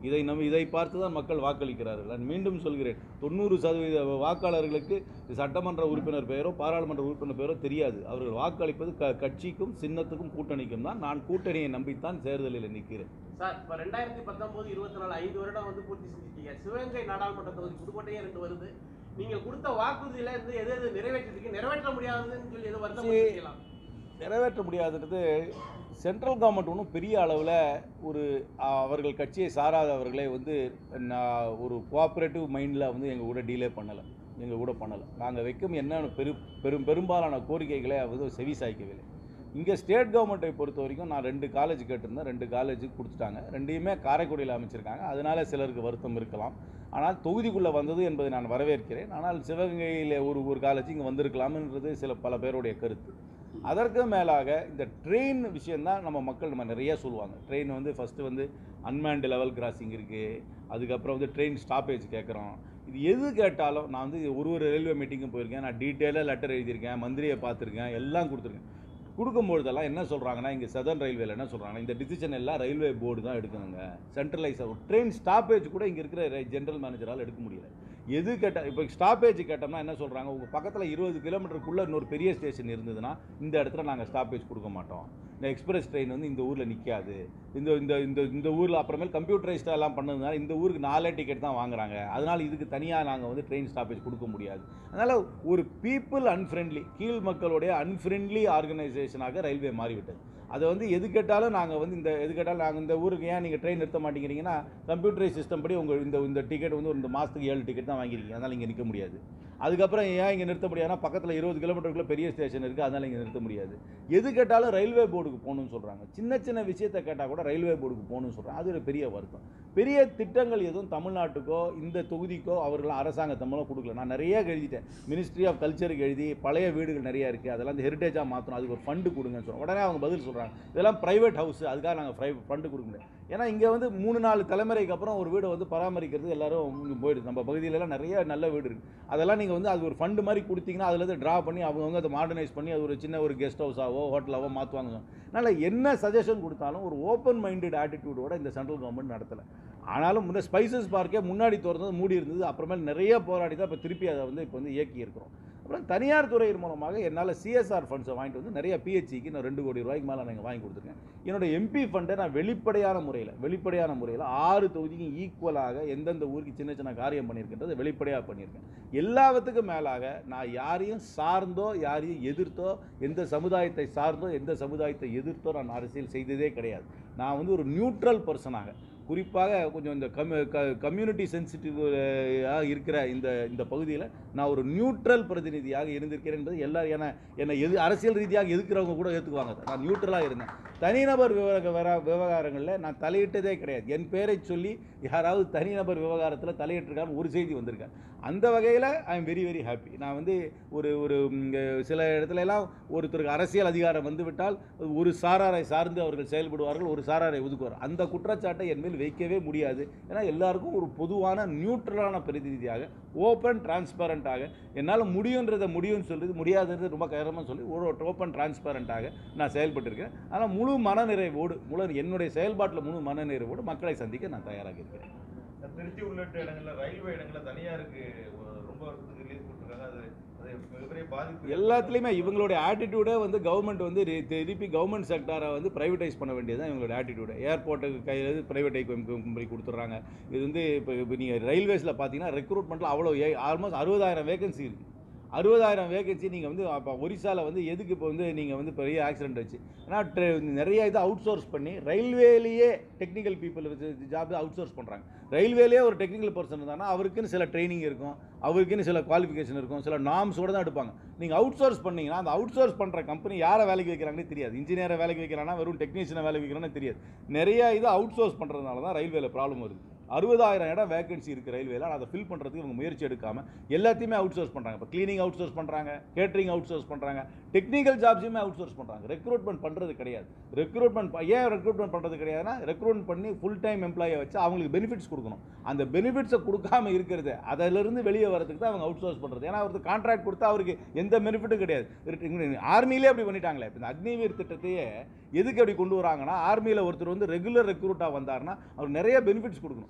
S2: இதை நம்ம இதை பார்த்து தான் மக்கள் வாக்களிக்கிறார்கள் நான் மீண்டும் சொல்கிறேன் தொண்ணூறு சதவீத வாக்காளர்களுக்கு சட்டமன்ற உறுப்பினர் பெயரோ பாராளுமன்ற உறுப்பினர் பெயரோ தெரியாது அவர்கள் வாக்களிப்பது க கட்சிக்கும் சின்னத்துக்கும் கூட்டணிக்கும் தான் நான் கூட்டணியை நம்பித்தான் தேர்தலில் நிற்கிறேன்
S4: சார் இப்போ ரெண்டாயிரத்தி பத்தொன்பது இருபத்தி நாலு ஐந்து வருடம் வந்து பூர்த்தி செஞ்சிருக்கீங்க சிவகங்கை நாடாளுமன்ற தொகுதி புதுக்கோட்டையே ரெண்டு வருது நீங்கள் கொடுத்த வாக்குறுதியில இருந்து எது எது நிறைவேற்றிருக்கீங்க நிறைவேற்ற முடியாதுன்னு சொல்லி எது வருத்தப்பட்டிருக்கலாம்
S2: நிறைவேற்ற முடியாதுன்றது சென்ட்ரல் கவர்மெண்ட் ஒன்றும் பெரிய அளவில் ஒரு ஆ, அவர்கள் கட்சியை சாராதவர்களை வந்து நான் ஒரு கோஆப்ரேட்டிவ் மைண்டில் வந்து எங்கள் கூட டீலே பண்ணலை எங்கள் கூட பண்ணலை நாங்கள் வைக்கும் என்ன பெரு பெரும் பெரும்பாலான கோரிக்கைகளை வந்து செவி சாய்க்கவில்லை இங்கே ஸ்டேட் கவர்மெண்ட்டை பொறுத்த வரைக்கும் நான் ரெண்டு காலேஜ் கேட்டிருந்தேன் ரெண்டு காலேஜுக்கு கொடுத்துட்டாங்க ரெண்டையுமே காரைக்குடியில் அமைச்சிருக்காங்க அதனால சிலருக்கு வருத்தம் இருக்கலாம் ஆனால் தொகுதிக்குள்ளே வந்தது என்பதை நான் வரவேற்கிறேன் ஆனால் சிவகங்கையில் ஒரு ஒரு காலேஜ் இங்கே வந்திருக்கலாம்ன்றது சில பல பேருடைய கருத்து அதற்கு மேலாக இந்த ட்ரெயின் விஷயந்தான் நம்ம மக்கள் நம்ம நிறைய சொல்லுவாங்க ட்ரெயின் வந்து ஃபஸ்ட்டு வந்து அன்மேண்டு லெவல் கிராசிங் இருக்குது அதுக்கப்புறம் வந்து ட்ரெயின் ஸ்டாப்பேஜ் கேட்குறோம் இது எது கேட்டாலும் நான் வந்து ஒரு ஒரு ரயில்வே மீட்டிங்கும் போயிருக்கேன் நான் டீட்டெயிலாக லெட்டர் எழுதியிருக்கேன் மந்திரியை பார்த்துருக்கேன் எல்லாம் கொடுத்துருக்கேன் கொடுக்கும்பொழுதெல்லாம் என்ன சொல்கிறாங்கன்னா இங்கே சதர்ன் ரயில்வேல என்ன சொல்கிறாங்கன்னா இந்த டிசிஷன் எல்லாம் ரயில்வே போர்டு தான் எடுக்கணுங்க சென்ட்ரலைஸ் ஆகும் ட்ரெயின் ஸ்டாப்பேஜ் கூட இங்கே இருக்கிற ஜென்ரல் மேனேஜரால் எடுக்க முடியல எது கேட்டால் இப்போ ஸ்டாப்பேஜ் கேட்டோம்னா என்ன சொல்கிறாங்க உங்கள் பக்கத்தில் இருபது கிலோமீட்டருக்குள்ளே இன்னொரு பெரிய ஸ்டேஷன் இருந்ததுன்னா இந்த இடத்துல நாங்கள் ஸ்டாப்பேஜ் கொடுக்க மாட்டோம் இந்த எக்ஸ்பிரஸ் ட்ரெயின் வந்து இந்த ஊரில் நிற்காது இந்த இந்த இந்த இந்த ஊரில் அப்புறமேல் கம்ப்யூட்டரைஸ்டாக எல்லாம் பண்ணதுனால இந்த ஊருக்கு நாலே டிக்கெட் தான் வாங்குறாங்க அதனால் இதுக்கு தனியாக நாங்கள் வந்து ட்ரெயின் ஸ்டாப்பேஜ் கொடுக்க முடியாது அதனால் ஒரு பீப்புள் அன்ஃப்ரெண்ட்லி கீழ் மக்களுடைய அன்ஃப்ரெண்ட்லி ஆர்கனைசேஷனாக ரயில்வே மாறிவிட்டது அதை வந்து எது கேட்டாலும் நாங்கள் வந்து இந்த எது கேட்டாலும் நாங்கள் இந்த ஊருக்கு ஏன் நீங்கள் ட்ரெயின் நிறுத்த மாட்டேங்கிறீங்கன்னா கம்ப்யூட்டரைஸ் சிஸ்டம் படி உங்கள் இந்த இந்த டிக்கெட் வந்து ஒரு இந்த மாதத்துக்கு ஏழு டிக்கெட் தான் வாங்கிருக்கீங்க அதனால் இங்கே நிற்க முடியாது அதுக்கப்புறம் ஏன் இங்கே நிறுத்த முடியாதுன்னா பக்கத்தில் இருபது கிலோமீட்டருக்குள்ள பெரிய ஸ்டேஷன் இருக்குது அதனால் இங்கே நிறுத்த முடியாது எது கேட்டாலும் ரயில்வே போர்டுக்கு போகணும்னு சொல்கிறாங்க சின்ன சின்ன விஷயத்தை கேட்டால் கூட ரயில்வே போர்டுக்கு போகணும்னு சொல்கிறாங்க அது ஒரு பெரிய வருத்தம் பெரிய திட்டங்கள் எதுவும் தமிழ்நாட்டுக்கோ இந்த தொகுதிக்கோ அவர்கள் அரசாங்கத்தை மூலம் கொடுக்கல நான் நிறைய எழுதிட்டேன் மினிஸ்ட்ரி ஆஃப் கல்ச்சருக்கு எழுதி பழைய வீடுகள் நிறைய இருக்குது அதெல்லாம் இந்த ஹெரிட்டேஜாக மாற்றணும் அதுக்கு ஒரு ஃபண்டு கொடுங்கன்னு சொல்கிறோம் உடனே அவங்க பதில் சொல்கிறாங்க இதெல்லாம் ப்ரைவேட் ஹவுஸ் அதுக்காக நாங்கள் ப்ரை ஃபண்டு கொடுக்க முடியாது ஏன்னா இங்கே வந்து மூணு நாலு தலைமுறைக்கு அப்புறம் ஒரு வீடை வந்து பராமரிக்கிறது எல்லாரும் இங்கே போயிடுது நம்ம பகுதியிலலாம் நிறைய நல்ல வீடு இருக்குது அதெல்லாம் நீங்கள் வந்து அது ஒரு ஃபண்டு மாதிரி கொடுத்தீங்கன்னா அதுலேருந்து ட்ரா பண்ணி அவங்கவுங்க அதை மாடர்னைஸ் பண்ணி அது ஒரு சின்ன ஒரு கெஸ்ட் ஹவுஸாவோ ஹோட்டலாவோ மாற்றுவாங்க அதனால் என்ன சஜஷன் கொடுத்தாலும் ஒரு ஓப்பன் மைண்டட் ஆட்டிடியூடோட இந்த சென்ட்ரல் கவர்மெண்ட் நடத்தலை ஆனாலும் முன்ன ஸ்பைசஸ் பார்க்கே முன்னாடி திறந்தது மூடி இருந்தது அப்புறமேல் நிறைய போராடி தான் இப்போ திருப்பி அதை வந்து இப்போ வந்து இயக்கி இருக்கிறோம் அப்புறம் தனியார் துறையின் மூலமாக என்னால் சிஎஸ்ஆர் ஃபண்ட்ஸை வாங்கிட்டு வந்து நிறைய பிஹெச்சிக்கு நான் ரெண்டு கோடி ரூபாய்க்கு மேலே நான் வாங்கி கொடுத்துருக்கேன் என்னோட எம்பி ஃபண்டை நான் வெளிப்படையான முறையில் வெளிப்படையான முறையில் ஆறு தொகுதிக்கும் ஈக்குவலாக எந்தெந்த ஊருக்கு சின்ன சின்ன காரியம் பண்ணியிருக்கின்றது வெளிப்படையாக பண்ணியிருக்கேன் எல்லாத்துக்கும் மேலாக நான் யாரையும் சார்ந்தோ யாரையும் எதிர்த்தோ எந்த சமுதாயத்தை சார்ந்தோ எந்த சமுதாயத்தை எதிர்த்தோ நான் அரசியல் செய்ததே கிடையாது நான் வந்து ஒரு நியூட்ரல் பர்சனாக குறிப்பாக கொஞ்சம் இந்த கம்யூ க கம்யூனிட்டி சென்சிட்டிவ் இருக்கிற இந்த இந்த பகுதியில் நான் ஒரு நியூட்ரல் பிரதிநிதியாக இருந்திருக்கிறேன் என்பது எல்லாரும் என்ன என்னை எது அரசியல் ரீதியாக எதுக்குறவங்க கூட ஏற்றுக்குவாங்க நான் நியூட்ரலாக இருந்தேன் தனிநபர் விவகார விவரா- விவகாரங்களில் நான் தலையிட்டதே கிடையாது என் பேரை சொல்லி யாராவது தனிநபர் விவகாரத்தில் தலையிட்டிருக்கான்னு ஒரு செய்தி வந்திருக்கேன் அந்த வகையில் I am very very happy நான் வந்து ஒரு ஒரு இங்க சில இடத்துல எல்லாம் ஒருத்தருக்கு அரசியல் அதிகாரம் வந்துவிட்டால் ஒரு சாராரை சார்ந்து அவர்கள் செயல்படுவார்கள் ஒரு சாராரை ஒதுக்குவார் அந்த குற்றச்சாட்டை என் மேல் வைக்கவே முடியாது ஏன்னா எல்லாருக்கும் ஒரு பொதுவான நியூட்ரலான பிரதிநிதியாக ஓப்பன் டிரான்ஸ்பரண்ட்டாக என்னால் முடியுன்றதை முடியும்னு சொல்றது முடியாதுன்றது ரொம்ப கரமாக சொல்லி ஒரு ஓப்பன் டிரான்ஸ்பரண்ட்டாக நான் செயல்பட்டிருக்கேன் ஆனால் முழு மனநிறைவோடு முழு என்னுடைய செயல்பாட்டில் முழு மனநிறைவோடு மக்களை சந்திக்க நான் தயாராக இருக்கிறேன்
S6: திருச்சி உள்ளிட்ட இடங்கள்ல ரயில்வே இடங்கள்ல தனியாருக்கு ஒரு ரொம்ப வருஷத்துக்கு ரிலீஸ் கொடுத்துருக்காங்க அது அது மிகப்பெரிய பாதிப்பு
S2: எல்லாத்துலேயுமே இவங்களுடைய ஆட்டிடியூடே வந்து கவர்மெண்ட் வந்து ரி- திருப்பி கவர்மெண்ட் செக்டாரை வந்து ப்ரைவேட்டைஸ் பண்ண வேண்டியது தான் இவங்களோட ஆட்டிடியூடு ஏர்போர்ட்டுக்கு கையில் ப்ரைவேட்டை கம்பெனி கொடுத்துட்றாங்க இது வந்து இப்போ இப்போ நீங்கள் ரயில்வேஸில் பார்த்தீங்கன்னா ரெக்ரூட்மெண்ட்டில் அவ்வளோ ஏ ஆல்மோஸ்ட் அறுபதாயிரம் வேகன்சி இருக்குது அறுபதாயிரம் வேகன்சி நீங்கள் வந்து அப்போ ஒரிசாவில் வந்து எதுக்கு இப்போ வந்து நீங்கள் வந்து பெரிய ஆக்சிடென்ட் வச்சு ஏன்னா ட்ரெ- நிறைய இது அவுட் சோர்ஸ் பண்ணி ரயில்வேலேயே technical people job outsource பண்ணுறாங்க ரயில்வேலேயே ஒரு டெக்னிக்கல் பர்சன் இருந்தாங்கன்னா அவருக்குன்னு சில ட்ரைனிங் இருக்கும் அவருக்குன்னு சில குவாலிஃபிகேஷன் இருக்கும் சில நார்ம்ஸோடு தான் எடுப்பாங்க நீங்கள் அவுட் சோர்ஸ் பண்ணீங்கன்னா அந்த அவுட் சோர்ஸ் பண்ணுற கம்பெனி யாரை வேலைக்கு வைக்கிறாங்கன்னு தெரியாது இன்ஜினியரை வேலைக்கு வைக்கிறானா வெறும் டெக்னீஷியனை வேலைக்கு வைக்கிறான்னு தெரியாது நிறைய இது அவுட் சோர்ஸ் பண்ணுறதுனால தான் ரயில்வேல ப்ராப்ளம் வருது அறுபதாயிரம் இடம் வேகன்சி இருக்குது ரயில்வேல ஆனால் அதை ஃபில் பண்ணுறதுக்கு இவங்க முயற்சி எடுக்காமல் எல்லாத்தையுமே அவுட் சோர்ஸ் பண்ணுறாங்க இப்போ க்ளீனிங் அவுட் சோர்ஸ் பண்ணுறாங்க கேட்டரிங் அவுட் சோர்ஸ் பண்ணுறாங்க டெக்னிக்கல் ஜாப்ஸுமே அவுட் சோர்ஸ் பண்ணுறாங்க ரெக்ரூட்மெண்ட் பண்ணுறது கிடையாது ரெக்ரூட்மெண்ட் ஏன் ரெக்ரூட்மெண்ட் பண்ணுறது கிடையாதுன்னா ரெக்ரூட்மெண்ட் பண்ணி ஃபுல் டைம் எம்ப்ளாயை வச்சு அவங்களுக்கு பெனிஃபிட்ஸ் கொடுக்கணும் அந்த பெனிஃபிட்ஸை கொடுக்காம இருக்கிறது அதிலிருந்து வெளியே வரதுக்கு தான் அவங்க அவுட் சோர்ஸ் பண்ணுறது ஏன்னா அவருக்கு கான்ட்ராக்ட் கொடுத்தா அவருக்கு எந்த பெனிஃபிட்டும் கிடையாது ஆர்மியிலே அப்படி பண்ணிட்டாங்களே இப்போ இந்த அக்னிவீர் திட்டத்தையே எதுக்கு அப்படி கொண்டு வராங்கன்னா ஆர்மியில் ஒருத்தர் வந்து ரெகுலர் ரெக்ரூட்டாக வந்தாருன்னா அவர் நிறைய பெனிஃபிட்ஸ் கொடுக்கணும்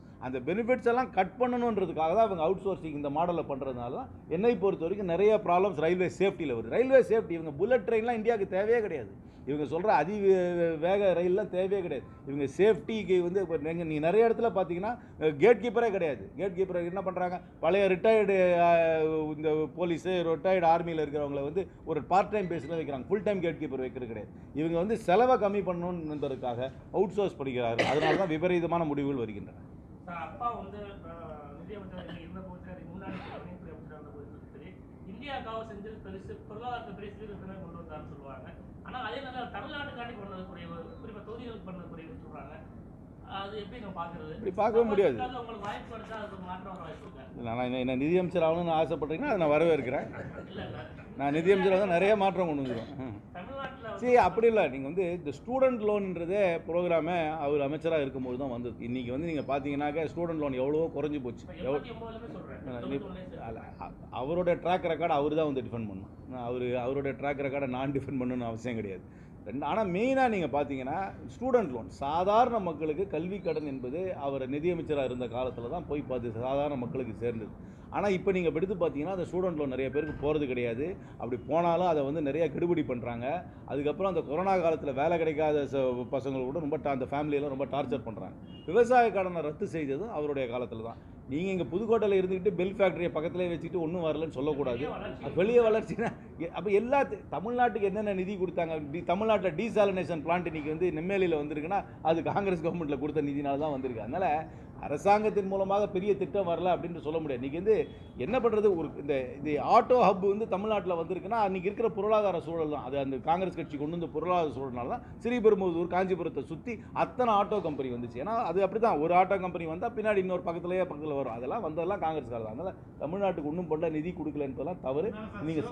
S2: அந்த பெனிஃபிட்ஸ் எல்லாம் கட் பண்ணணுன்றதுக்காக தான் அவங்க அவுட் சோர்சிங் இந்த மாடலில் பண்ணுறதுனால தான் என்னை பொறுத்த வரைக்கும் நிறைய ப்ராப்ளம்ஸ் ரயில்வே சேஃப்டியில் வருது ரயில்வே சேஃப்டி இவங்க புல்லட் ட்ரெயின்லாம் இந்தியாவுக்கு தேவையே கிடையாது இவங்க சொல்கிற அதி வே- வேக ரயில்லாம் தேவையே கிடையாது இவங்க சேஃப்டிக்கு வந்து இப்போ நீங்கள் நீ நிறைய இடத்துல பார்த்தீங்கன்னா கேட் கீப்பரே கிடையாது கேட் கீப்பர் என்ன பண்ணுறாங்க பழைய ரிட்டையர்டு இந்த போலீஸு ரிட்டையர்டு ஆர்மியில் இருக்கிறவங்கள வந்து ஒரு பார்ட் டைம் பேஸில் வைக்கிறாங்க ஃபுல் டைம் கேட் கீப்பர் வைக்கிறது கிடையாது இவங்க வந்து செலவை கம்மி பண்ணணுன்றதுக்காக அவுட் சோர்ஸ் பண்ணிக்கிறார்கள் அதனால தான் விபரீதமான முடிவுகள் வருகின்றன
S3: சார் அப்பா வந்து அஹ், நிதியமைச்சர் இருந்த போது அதுக்கு முன்னாடி துணைத்துறை அமைச்சராக இருந்த போது சரி இந்தியாவுக்காக செஞ்சது பெருசு பொருளாதாரத்தை பெரிய சீர்திருத்தமே கொண்டு வந்தாருன்னு சொல்லுவாங்க ஆனா அதே நேரம் தமிழ்நாட்டுக்காண்டி பண்ணக்கூடிய குறிப்பா தொகுதிகளுக்கு பண்ணக்கூடிய சொல்றாங்க அது எப்படி நம்ம பாக்குறது
S2: இப்படி பார்க்கவே முடியாது.
S3: அது உங்களுக்கு வாய்ப்பு கிடைச்சா அது மாற்றம் வர வாய்ப்பு இருக்கா
S2: நான் என்ன- என்ன நிதியமைச்சர் ஆகணும்னு ஆசைப்பட்டீங்கன்னா அதை நான் வரவேற்கிறேன்
S3: இல்ல இல்ல
S2: நான் நிதியமைச்சர் வந்து நிறைய மாற்றம் கொண்டு வந்துடுவேன் ம்.
S3: தமிழ்நாட்டுல வந்து
S2: சரி அப்படி இல்லை நீங்கள் வந்து இந்த ஸ்டூடெண்ட் லோன்ன்றதே ப்ரோக்ராமே அவர் அமைச்சராக இருக்கும்போது தான் வந்தது இன்றைக்கி வந்து நீங்கள் பார்த்தீங்கன்னாக்க ஸ்டூடெண்ட் லோன் எவ்வளவோ குறைஞ்சி போச்சு
S3: இப்ப
S2: எவ்வளோ
S3: எண்பத்தி ஒன்பதுலயுமே சொல்றேன்
S2: ஆ,
S3: தொண்ணூத்தி ஒண்ணுலயே சரி.
S2: அல்ல, அ- அவரோட ட்ராக் ரெக்கார்டு அவர் தான் வந்து டிஃபெண்ட் பண்ணணும் அவர் அவரோட ட்ராக் ரெக்கார்டை நான் டிஃபெண்ட் பண்ணணும்னு அவசியம் கிடையாது ரெண்டு ஆனால் மெயினாக நீங்கள் பார்த்தீங்கன்னா ஸ்டூடெண்ட் லோன் சாதாரண மக்களுக்கு கல்வி கடன் என்பது அவர் நிதியமைச்சராக இருந்த காலத்தில் தான் போய் பார்த்து சாதாரண மக்களுக்கு சேர்ந்தது ஆனால் இப்போ நீங்கள் எடுத்து பார்த்தீங்கன்னா அந்த ஸ்டூடெண்ட் லோன் நிறைய பேருக்கு போகிறது கிடையாது அப்படி போனாலும் அதை வந்து நிறைய கெடுபிடி பண்ணுறாங்க அதுக்கப்புறம் அந்த கொரோனா காலத்தில் வேலை கிடைக்காத ச- பசங்களை கூட ரொம்ப ta- அந்த ஃபேமிலியெல்லாம் ரொம்ப டார்ச்சர் பண்ணுறாங்க விவசாய கடனை ரத்து செய்ததும் அவருடைய காலத்தில் தான் நீங்கள் இங்கே புதுக்கோட்டையில் இருந்துக்கிட்டு பெல் ஃபேக்டரியை பக்கத்துலேயே வச்சுக்கிட்டு ஒன்றும் வரலன்னு சொல்லக்கூடாது அது வெளியே வளர்ச்சினா அப்போ எல்லா தமிழ்நாட்டுக்கு என்னென்ன நிதி கொடுத்தாங்க டி தமிழ்நாட்டில் டீசாலினேஷன் பிளான்ட் இன்னைக்கு வந்து நெம்மேலியில் வந்திருக்குன்னா அது காங்கிரஸ் கவர்மெண்ட்டில் கொடுத்த நிதினால தான் வந்திருக்கு அதனால் அரசாங்கத்தின் மூலமாக பெரிய திட்டம் வரல அப்படின்னு சொல்ல முடியாது இன்றைக்கி வந்து என்ன பண்ணுறது ஒரு இந்த இது ஆட்டோ ஹப் வந்து தமிழ்நாட்டில் வந்திருக்குன்னா அன்றைக்கி இருக்கிற பொருளாதார சூழல் தான் அது அந்த காங்கிரஸ் கட்சி கொண்டு வந்த பொருளாதார சூழல்னால தான் ஸ்ரீபெரும்புதூர் காஞ்சிபுரத்தை சுற்றி அத்தனை ஆட்டோ கம்பெனி வந்துச்சு ஏன்னா அது அப்படி தான் ஒரு ஆட்டோ கம்பெனி வந்தால் பின்னாடி இன்னொரு பக்கத்துலேயே பக்கத்தில் வரும் அதெல்லாம் வந்ததெல்லாம் காங்கிரஸ் காலம் அதனால் தமிழ்நாட்டுக்கு ஒன்றும் பண்ண நிதி கொடுக்கல என்பதெல்லாம் தவறு நீங்கள்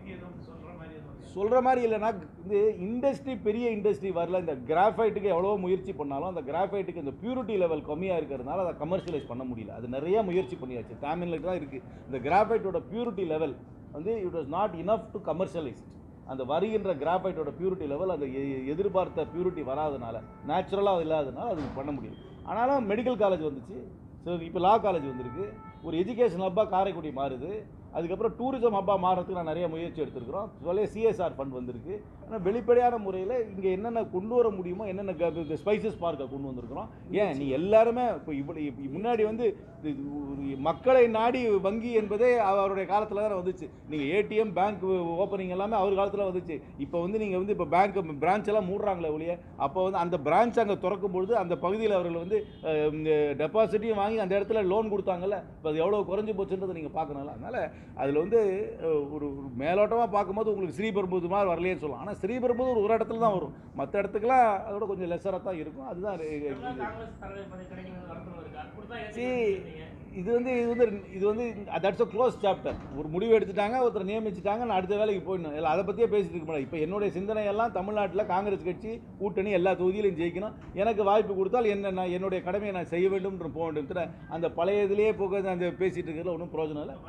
S2: சொல்கிற மாதிரி இல்லைன்னா இந்த இண்டஸ்ட்ரி பெரிய இண்டஸ்ட்ரி வரல இந்த கிராஃபைட்டுக்கு எவ்வளோ முயற்சி பண்ணாலும் அந்த கிராஃபைட்டுக்கு இந்த பியூரிட்டி லெவல் கம்மியாக இருக்கிறதுனால அதை கமர்ஷியலைஸ் பண்ண முடியல அது நிறைய முயற்சி பண்ணியாச்சு தமிழ்நாடு தான் இருக்குது இந்த கிராஃபைட்டோட பியூரிட்டி லெவல் வந்து it was not enough to commercialise அந்த வருகின்ற கிராஃபைட்டோட பியூரிட்டி லெவல் அந்த எ- எதிர்பார்த்த பியூரிட்டி வராதனால நேச்சுரலாக இல்லாதனால அது பண்ண முடியும் ஆனாலும் மெடிக்கல் காலேஜ் வந்துச்சு ஸோ இப்போ லா காலேஜ் வந்திருக்கு ஒரு எஜுகேஷன் ஹப்பாக காரைக்குடி மாறுது அதுக்கப்புறம் டூரிசம் ஹப்பாக மாறதுக்கு நான் நிறைய முயற்சி எடுத்திருக்கிறோம் சொல்ல சிஎஸ்ஆர் ஃபண்ட் வந்திருக்கு ஆனால் வெளிப்படையான முறையில் இங்கே என்னென்ன கொண்டு வர முடியுமோ என்னென்ன ஸ்பைசஸ் பார்க்கை கொண்டு வந்திருக்கிறோம் ஏன் நீ எல்லாருமே இப்போ இப்படி இப்ப முன்னாடி வந்து இது ஒரு மக்களை நாடி வங்கி என்பதே அவருடைய காலத்தில் தான் வந்துச்சு நீங்கள் ஏடிஎம் பேங்க் ஓப்பனிங் எல்லாமே அவர் காலத்தில் வந்துச்சு இப்போ வந்து நீங்கள் வந்து இப்போ பேங்க் பிரான்ச் எல்லாம் மூடுறாங்களே ஒழிய அப்போ வந்து அந்த பிரான்ச் அங்கே திறக்கும் பொழுது அந்த பகுதியில் அவர்கள் வந்து டெபாசிட்டையும் வாங்கி அந்த இடத்துல லோன் கொடுத்தாங்கல்ல இப்போ அது எவ்வளோ குறைஞ்சி போச்சுன்றதை நீங்கள் பார்க்கணும்ல அதனால் அதில் வந்து அஹ், ஒரு ஒரு மேலோட்டமாக பார்க்கும்போது உங்களுக்கு ஸ்ரீபெரும்புதூர் மாதிரி வரலையேன்னு சொல்லலாம் ஆனால் ஸ்ரீபெரும்புதூர் ஒரு இடத்துல தான் வரும் மற்ற இடத்துக்குலாம் அதோட கொஞ்சம் லெஸராக தான் இருக்கும் அதுதான் re-
S3: தமிழ்நாடு
S2: இது.
S3: காங்கிரஸ் தலைவர் பதவி கிடைக்கணும்னு நடத்துறது இருக்கு அது கொடுத்தா
S2: See,
S3: ஏத்துக்கிறீங்க
S2: இது வந்து இது வந்து இது வந்து தட்ஸ் அ க்ளோஸ் சாப்டர் ஒரு முடிவு எடுத்துட்டாங்க ஒருத்தர் நியமிச்சுட்டாங்க நான் அடுத்த வேலைக்கு போயிடணும் இல்லை அதை பற்றியே பேசிட்டு இருக்க முடியாது இப்போ என்னுடைய சிந்தனை எல்லாம் தமிழ்நாட்டில் காங்கிரஸ் கட்சி கூட்டணி எல்லா தொகுதியிலும் ஜெயிக்கணும் எனக்கு வாய்ப்பு கொடுத்தால் என்ன நான் என்னுடைய கடமையை நான் செய்ய வேண்டும் போக வேண்டும் தவிர அந்த பழைய இதுலேயே போக அந்த பேசிட்டு இருக்கிறதுல ஒன்றும் பிரயோஜனம் இல்லை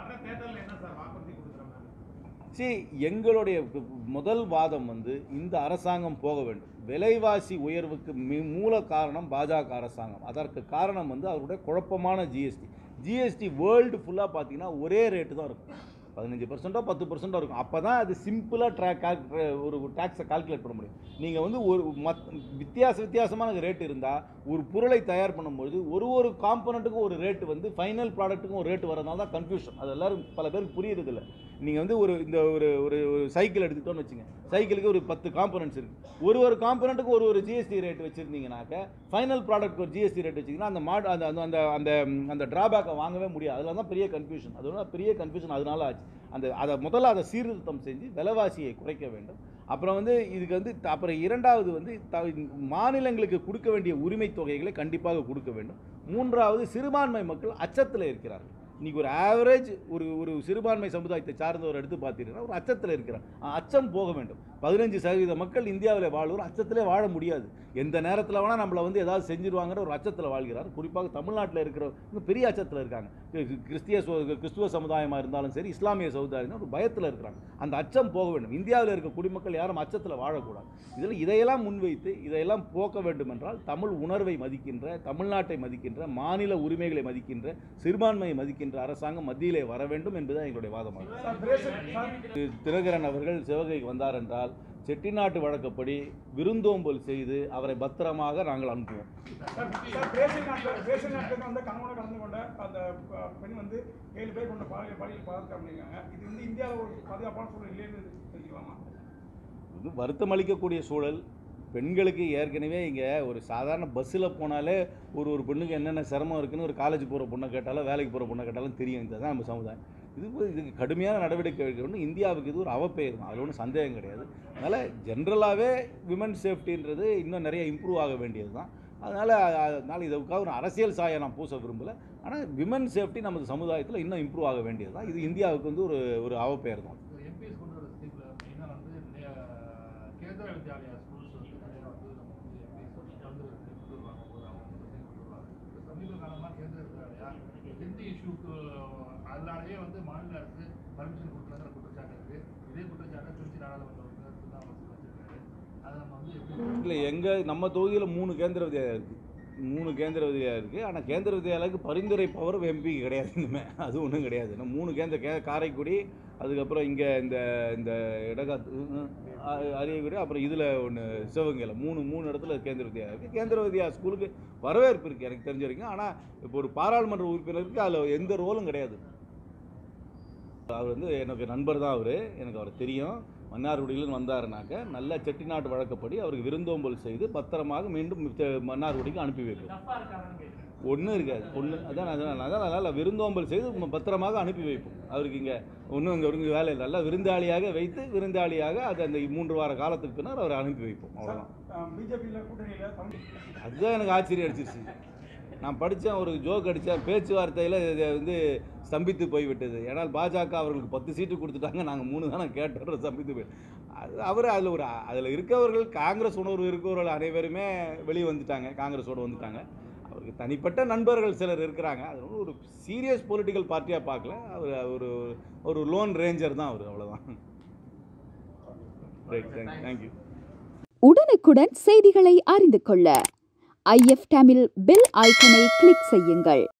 S2: சி எங்களுடைய முதல் வாதம் வந்து இந்த அரசாங்கம் போக வேண்டும் விலைவாசி உயர்வுக்கு மி மூல காரணம் பாஜக அரசாங்கம் அதற்கு காரணம் வந்து அவருடைய குழப்பமான ஜிஎஸ்டி ஜிஎஸ்டி வேர்ல்டு ஃபுல்லாக பார்த்தீங்கன்னா ஒரே ரேட்டு தான் இருக்கும் பதினஞ்சு பர்சன்ட்டோ பத்து பர்சன்ட்டோ இருக்கும் அப்போ தான் அது சிம்பிளாக ட்ராக் ஒரு டேக்ஸை கால்குலேட் பண்ண முடியும் நீங்கள் வந்து ஒரு மத் வித்தியாச வித்தியாசமான ரேட் இருந்தால் ஒரு பொருளை தயார் பண்ணும்போது ஒரு ஒரு காம்பனண்ட்டுக்கும் ஒரு ரேட்டு வந்து ஃபைனல் ப்ராடக்ட்டுக்கும் ஒரு ரேட்டு வரதுனால தான் கன்ஃபியூஷன் அது எல்லாரும் பல பேருக்கு புரியுறது இல்லை நீங்கள் வந்து ஒரு இந்த ஒரு ஒரு ஒரு சைக்கிள் எடுத்துக்கிட்டோன்னு வச்சுங்க சைக்கிளுக்கு ஒரு பத்து காம்பனண்ட்ஸ் இருக்குது ஒரு ஒரு காம்பனண்ட்டுக்கு ஒரு ஒரு ஜிஎஸ்டி ரேட் வச்சுருந்தீங்கனாக்க ஃபைனல் ப்ராடக்ட் ஒரு ஜிஎஸ்டி ரேட் வச்சிங்கன்னா அந்த மாட் அந்த அந்த அந்த அந்த அந்த ட்ராபேக்கை வாங்கவே முடியாது அதில் தான் பெரிய கன்ஃபியூஷன் அதனால பெரிய கன்ஃபியூஷன் அதனால ஆச்சு அந்த அதை முதல்ல அதை சீர்திருத்தம் செஞ்சு விலைவாசியை குறைக்க வேண்டும் அப்புறம் வந்து இதுக்கு வந்து த- அப்புறம் இரண்டாவது வந்து த மாநிலங்களுக்கு கொடுக்க வேண்டிய உரிமை தொகைகளை கண்டிப்பாக கொடுக்க வேண்டும் மூன்றாவது சிறுபான்மை மக்கள் அச்சத்தில் இருக்கிறார்கள் இன்றைக்கி ஒரு ஆவரேஜ் ஒரு ஒரு சிறுபான்மை சமுதாயத்தை சார்ந்தவர் எடுத்து பார்த்தீங்கன்னா ஒரு அச்சத்தில் இருக்கிறார் அ- அச்சம் போக வேண்டும் பதினஞ்சு சதவீத மக்கள் இந்தியாவில் வாழ்வோர் அச்சத்திலே வாழ முடியாது எந்த நேரத்தில் வேணால் நம்மளை வந்து ஏதாவது செஞ்சிருவாங்கிற ஒரு அச்சத்தில் வாழ்கிறார் குறிப்பாக தமிழ்நாட்டில் இருக்கிறவங்க பெரிய அச்சத்தில் இருக்காங்க கி- கிறிஸ்திய சு- கிறிஸ்துவ சமுதாயமாக இருந்தாலும் சரி இஸ்லாமிய சமுதாயம் ஒரு பயத்தில் இருக்கிறாங்க அந்த அச்சம் போக வேண்டும் இந்தியாவில் இருக்க குடிமக்கள் யாரும் அச்சத்தில் வாழக்கூடாது இதில் இதையெல்லாம் முன்வைத்து இதையெல்லாம் போக்க வேண்டும் என்றால் தமிழ் உணர்வை மதிக்கின்ற தமிழ்நாட்டை மதிக்கின்ற மாநில உரிமைகளை மதிக்கின்ற சிறுபான்மையை மதிக்கின்ற அரசாங்கம் மத்தியிலே வர வேண்டும் என்பதுதான் எங்களுடைய வாதமாகும்
S7: சார் பிரேசில் சார்
S2: தினகரன் அவர்கள் சிவகைக்கு வந்தார் என்றால் செட்டிநாட்டு வழக்கப்படி விருந்தோம்பல் செய்து அவரை பத்திரமாக நாங்கள் அனுப்புவோம்
S7: சார் சார் பிரேசில் நாட்டில் பிரேசில் நாட்டில் வந்து கணவனை கலந்து கொண்ட அந்த அஹ், பெண் வந்து ஏழு பேர் கொண்ட பாலியல் பாலியல் பாதுகாப்பு பண்ணியிருக்காங்க இது வந்து இந்தியாவில் ஒரு பாதுகாப்பான சூழல் இல்லைன்னு தெரிஞ்சுக்கலாமா
S2: இது வருத்தம் அளிக்கக்கூடிய சூழல் பெண்களுக்கு ஏற்கனவே இங்கே ஒரு சாதாரண பஸ்ஸில் போனாலே ஒரு ஒரு பெண்ணுக்கு என்னென்ன சிரமம் இருக்குன்னு ஒரு காலேஜ் போகிற பொண்ணை கேட்டாலும் வேலைக்கு போகிற பொண்ணை கேட்டாலும் தெரியும் இதுதான் நம்ம சமுதாயம் இது போய் இதுக்கு கடுமையான நடவடிக்கை எடுக்கணும் இந்தியாவுக்கு இது ஒரு அவப்பெயர் தான் அதில் ஒன்றும் சந்தேகம் கிடையாது அதனால் ஜென்ரலாகவே விமன் சேஃப்டின்றது இன்னும் நிறைய இம்ப்ரூவ் ஆக வேண்டியது தான் அதனால் அதனால் இதுக்காக ஒரு அரசியல் சாயை நான் பூச விரும்பலை ஆனால் விமன் சேஃப்டி நமது சமுதாயத்தில் இன்னும் இம்ப்ரூவ் ஆக வேண்டியது தான் இது இந்தியாவுக்கு வந்து ஒரு ஒரு அவப்பெயர் தான்
S1: எம்பிஎஸ் கொண்டு வர ஸ்கீமில் மெயினாக வந்து நே- கேந்திர வித்யாலயா ஸ்கூல்ஸ் வந்து நிறையா வந்து நம்ம வந்து எம்பிஎஸ் வந்து கொண்டு வருவாங்க ஒரு அவங்க வந்து கொண்டு வருவாங்க இப்போ சமீப காலமாக கேந்திர வித்யாலயா ஹிந்தி இஷ்யூக்கு அதனாலேயே வந்து மாநில அரசு பர்மிஷன் கொடுக்கலங்கிற குற்றச்சாட்டு இருக்குது இதே குற்றச்சாட்டை திருச்சி நாடாளுமன்ற உறுப்பினர் திருநாவுக்கரசு வச்சிருக்காரு அதை நம்ம வந்து எப்படி
S2: இல்லை எங்கள் நம்ம தொகுதியில் மூணு கேந்திர வித்யாலயா இருக்குது மூணு கேந்திர வித்யாலயா இருக்குது ஆனால் கேந்திர வித்யாலயாவுக்கு பரிந்துரை பவர் எம்பி கிடையாது இன்னுமே அது ஒன்றும் கிடையாது இன்னும் மூணு கேந்திர கே காரைக்குடி அதுக்கப்புறம் இங்கே இந்த இந்த இடகா அரியக்குடி அப்புறம் இதில் ஒன்று சிவகங்கையில் மூணு மூணு இடத்துல கேந்திர வித்யாலயா இருக்குது கேந்திர வித்யா ஸ்கூலுக்கு வரவேற்பு இருக்குது எனக்கு தெரிஞ்ச வரைக்கும் ஆனால் இப்போ ஒரு பாராளுமன்ற உறுப்பினருக்கு அதில் எந்த ரோலும் கிடையாது அவர் வந்து எனக்கு நண்பர் தான் அவர் எனக்கு அவர் தெரியும் மன்னார்குடியிலிருந்து வந்தாருனாக்க நல்ல செட்டிநாட்டு வழக்கப்படி அவருக்கு விருந்தோம்பல் செய்து பத்திரமாக மீண்டும் தெ- மன்னார்குடிக்கு அனுப்பி வைப்போம்
S3: டஃப்பா இருக்காங்கன்னு கேட்குறேன்
S2: ஒன்றும் இருக்காது ஒன்று அதான் அதான் அதான் அதனால் விருந்தோம்பல் செய்து ம- பத்திரமாக அனுப்பி வைப்போம் அவருக்கு இங்கே ஒன்றும் இங்கே ஒருங்க வேலை இல்லை நல்லா விருந்தாளியாக வைத்து விருந்தாளியாக அது அந்த மூன்று வார காலத்துக்கு பின்னர் அவரை அனுப்பி வைப்போம் அவ்வளோதான்
S7: பிஜேபியில் கூட்டணியில் தமிழ்
S2: அதுதான் எனக்கு ஆச்சரியம் அடிச்சிருச்சு நான் படித்தேன் ஒரு ஜோக் அடித்தேன் பேச்சுவார்த்தையில் இது வந்து ஸ்தம்பித்து போய்விட்டது ஏன்னால் பாஜக அவர்களுக்கு பத்து சீட்டு கொடுத்துட்டாங்க நாங்கள் மூணு தானே கேட்டோம் ஸ்தம்பித்து போய் அது அவர் அதில் ஒரு அதில் இருக்கவர்கள் காங்கிரஸ் உணர்வு இருக்கவர்கள் அனைவருமே வெளியே வந்துட்டாங்க காங்கிரஸோடு வந்துட்டாங்க அவருக்கு தனிப்பட்ட நண்பர்கள் சிலர் இருக்கிறாங்க அது ஒண்ணும் ஒரு சீரியஸ் பொலிட்டிக்கல் பார்ட்டியாக பார்க்கல அவர் ஒரு ஒரு லோன் ரேஞ்சர் தான் அவர் அவ்வளோதான் ரைட் தேங்க் தேங்க்யூ
S8: உடனுக்குடன் செய்திகளை அறிந்து கொள்ள ஐஎஃப் தமிழ் பெல் ஐக்கனை கிளிக் செய்யுங்கள்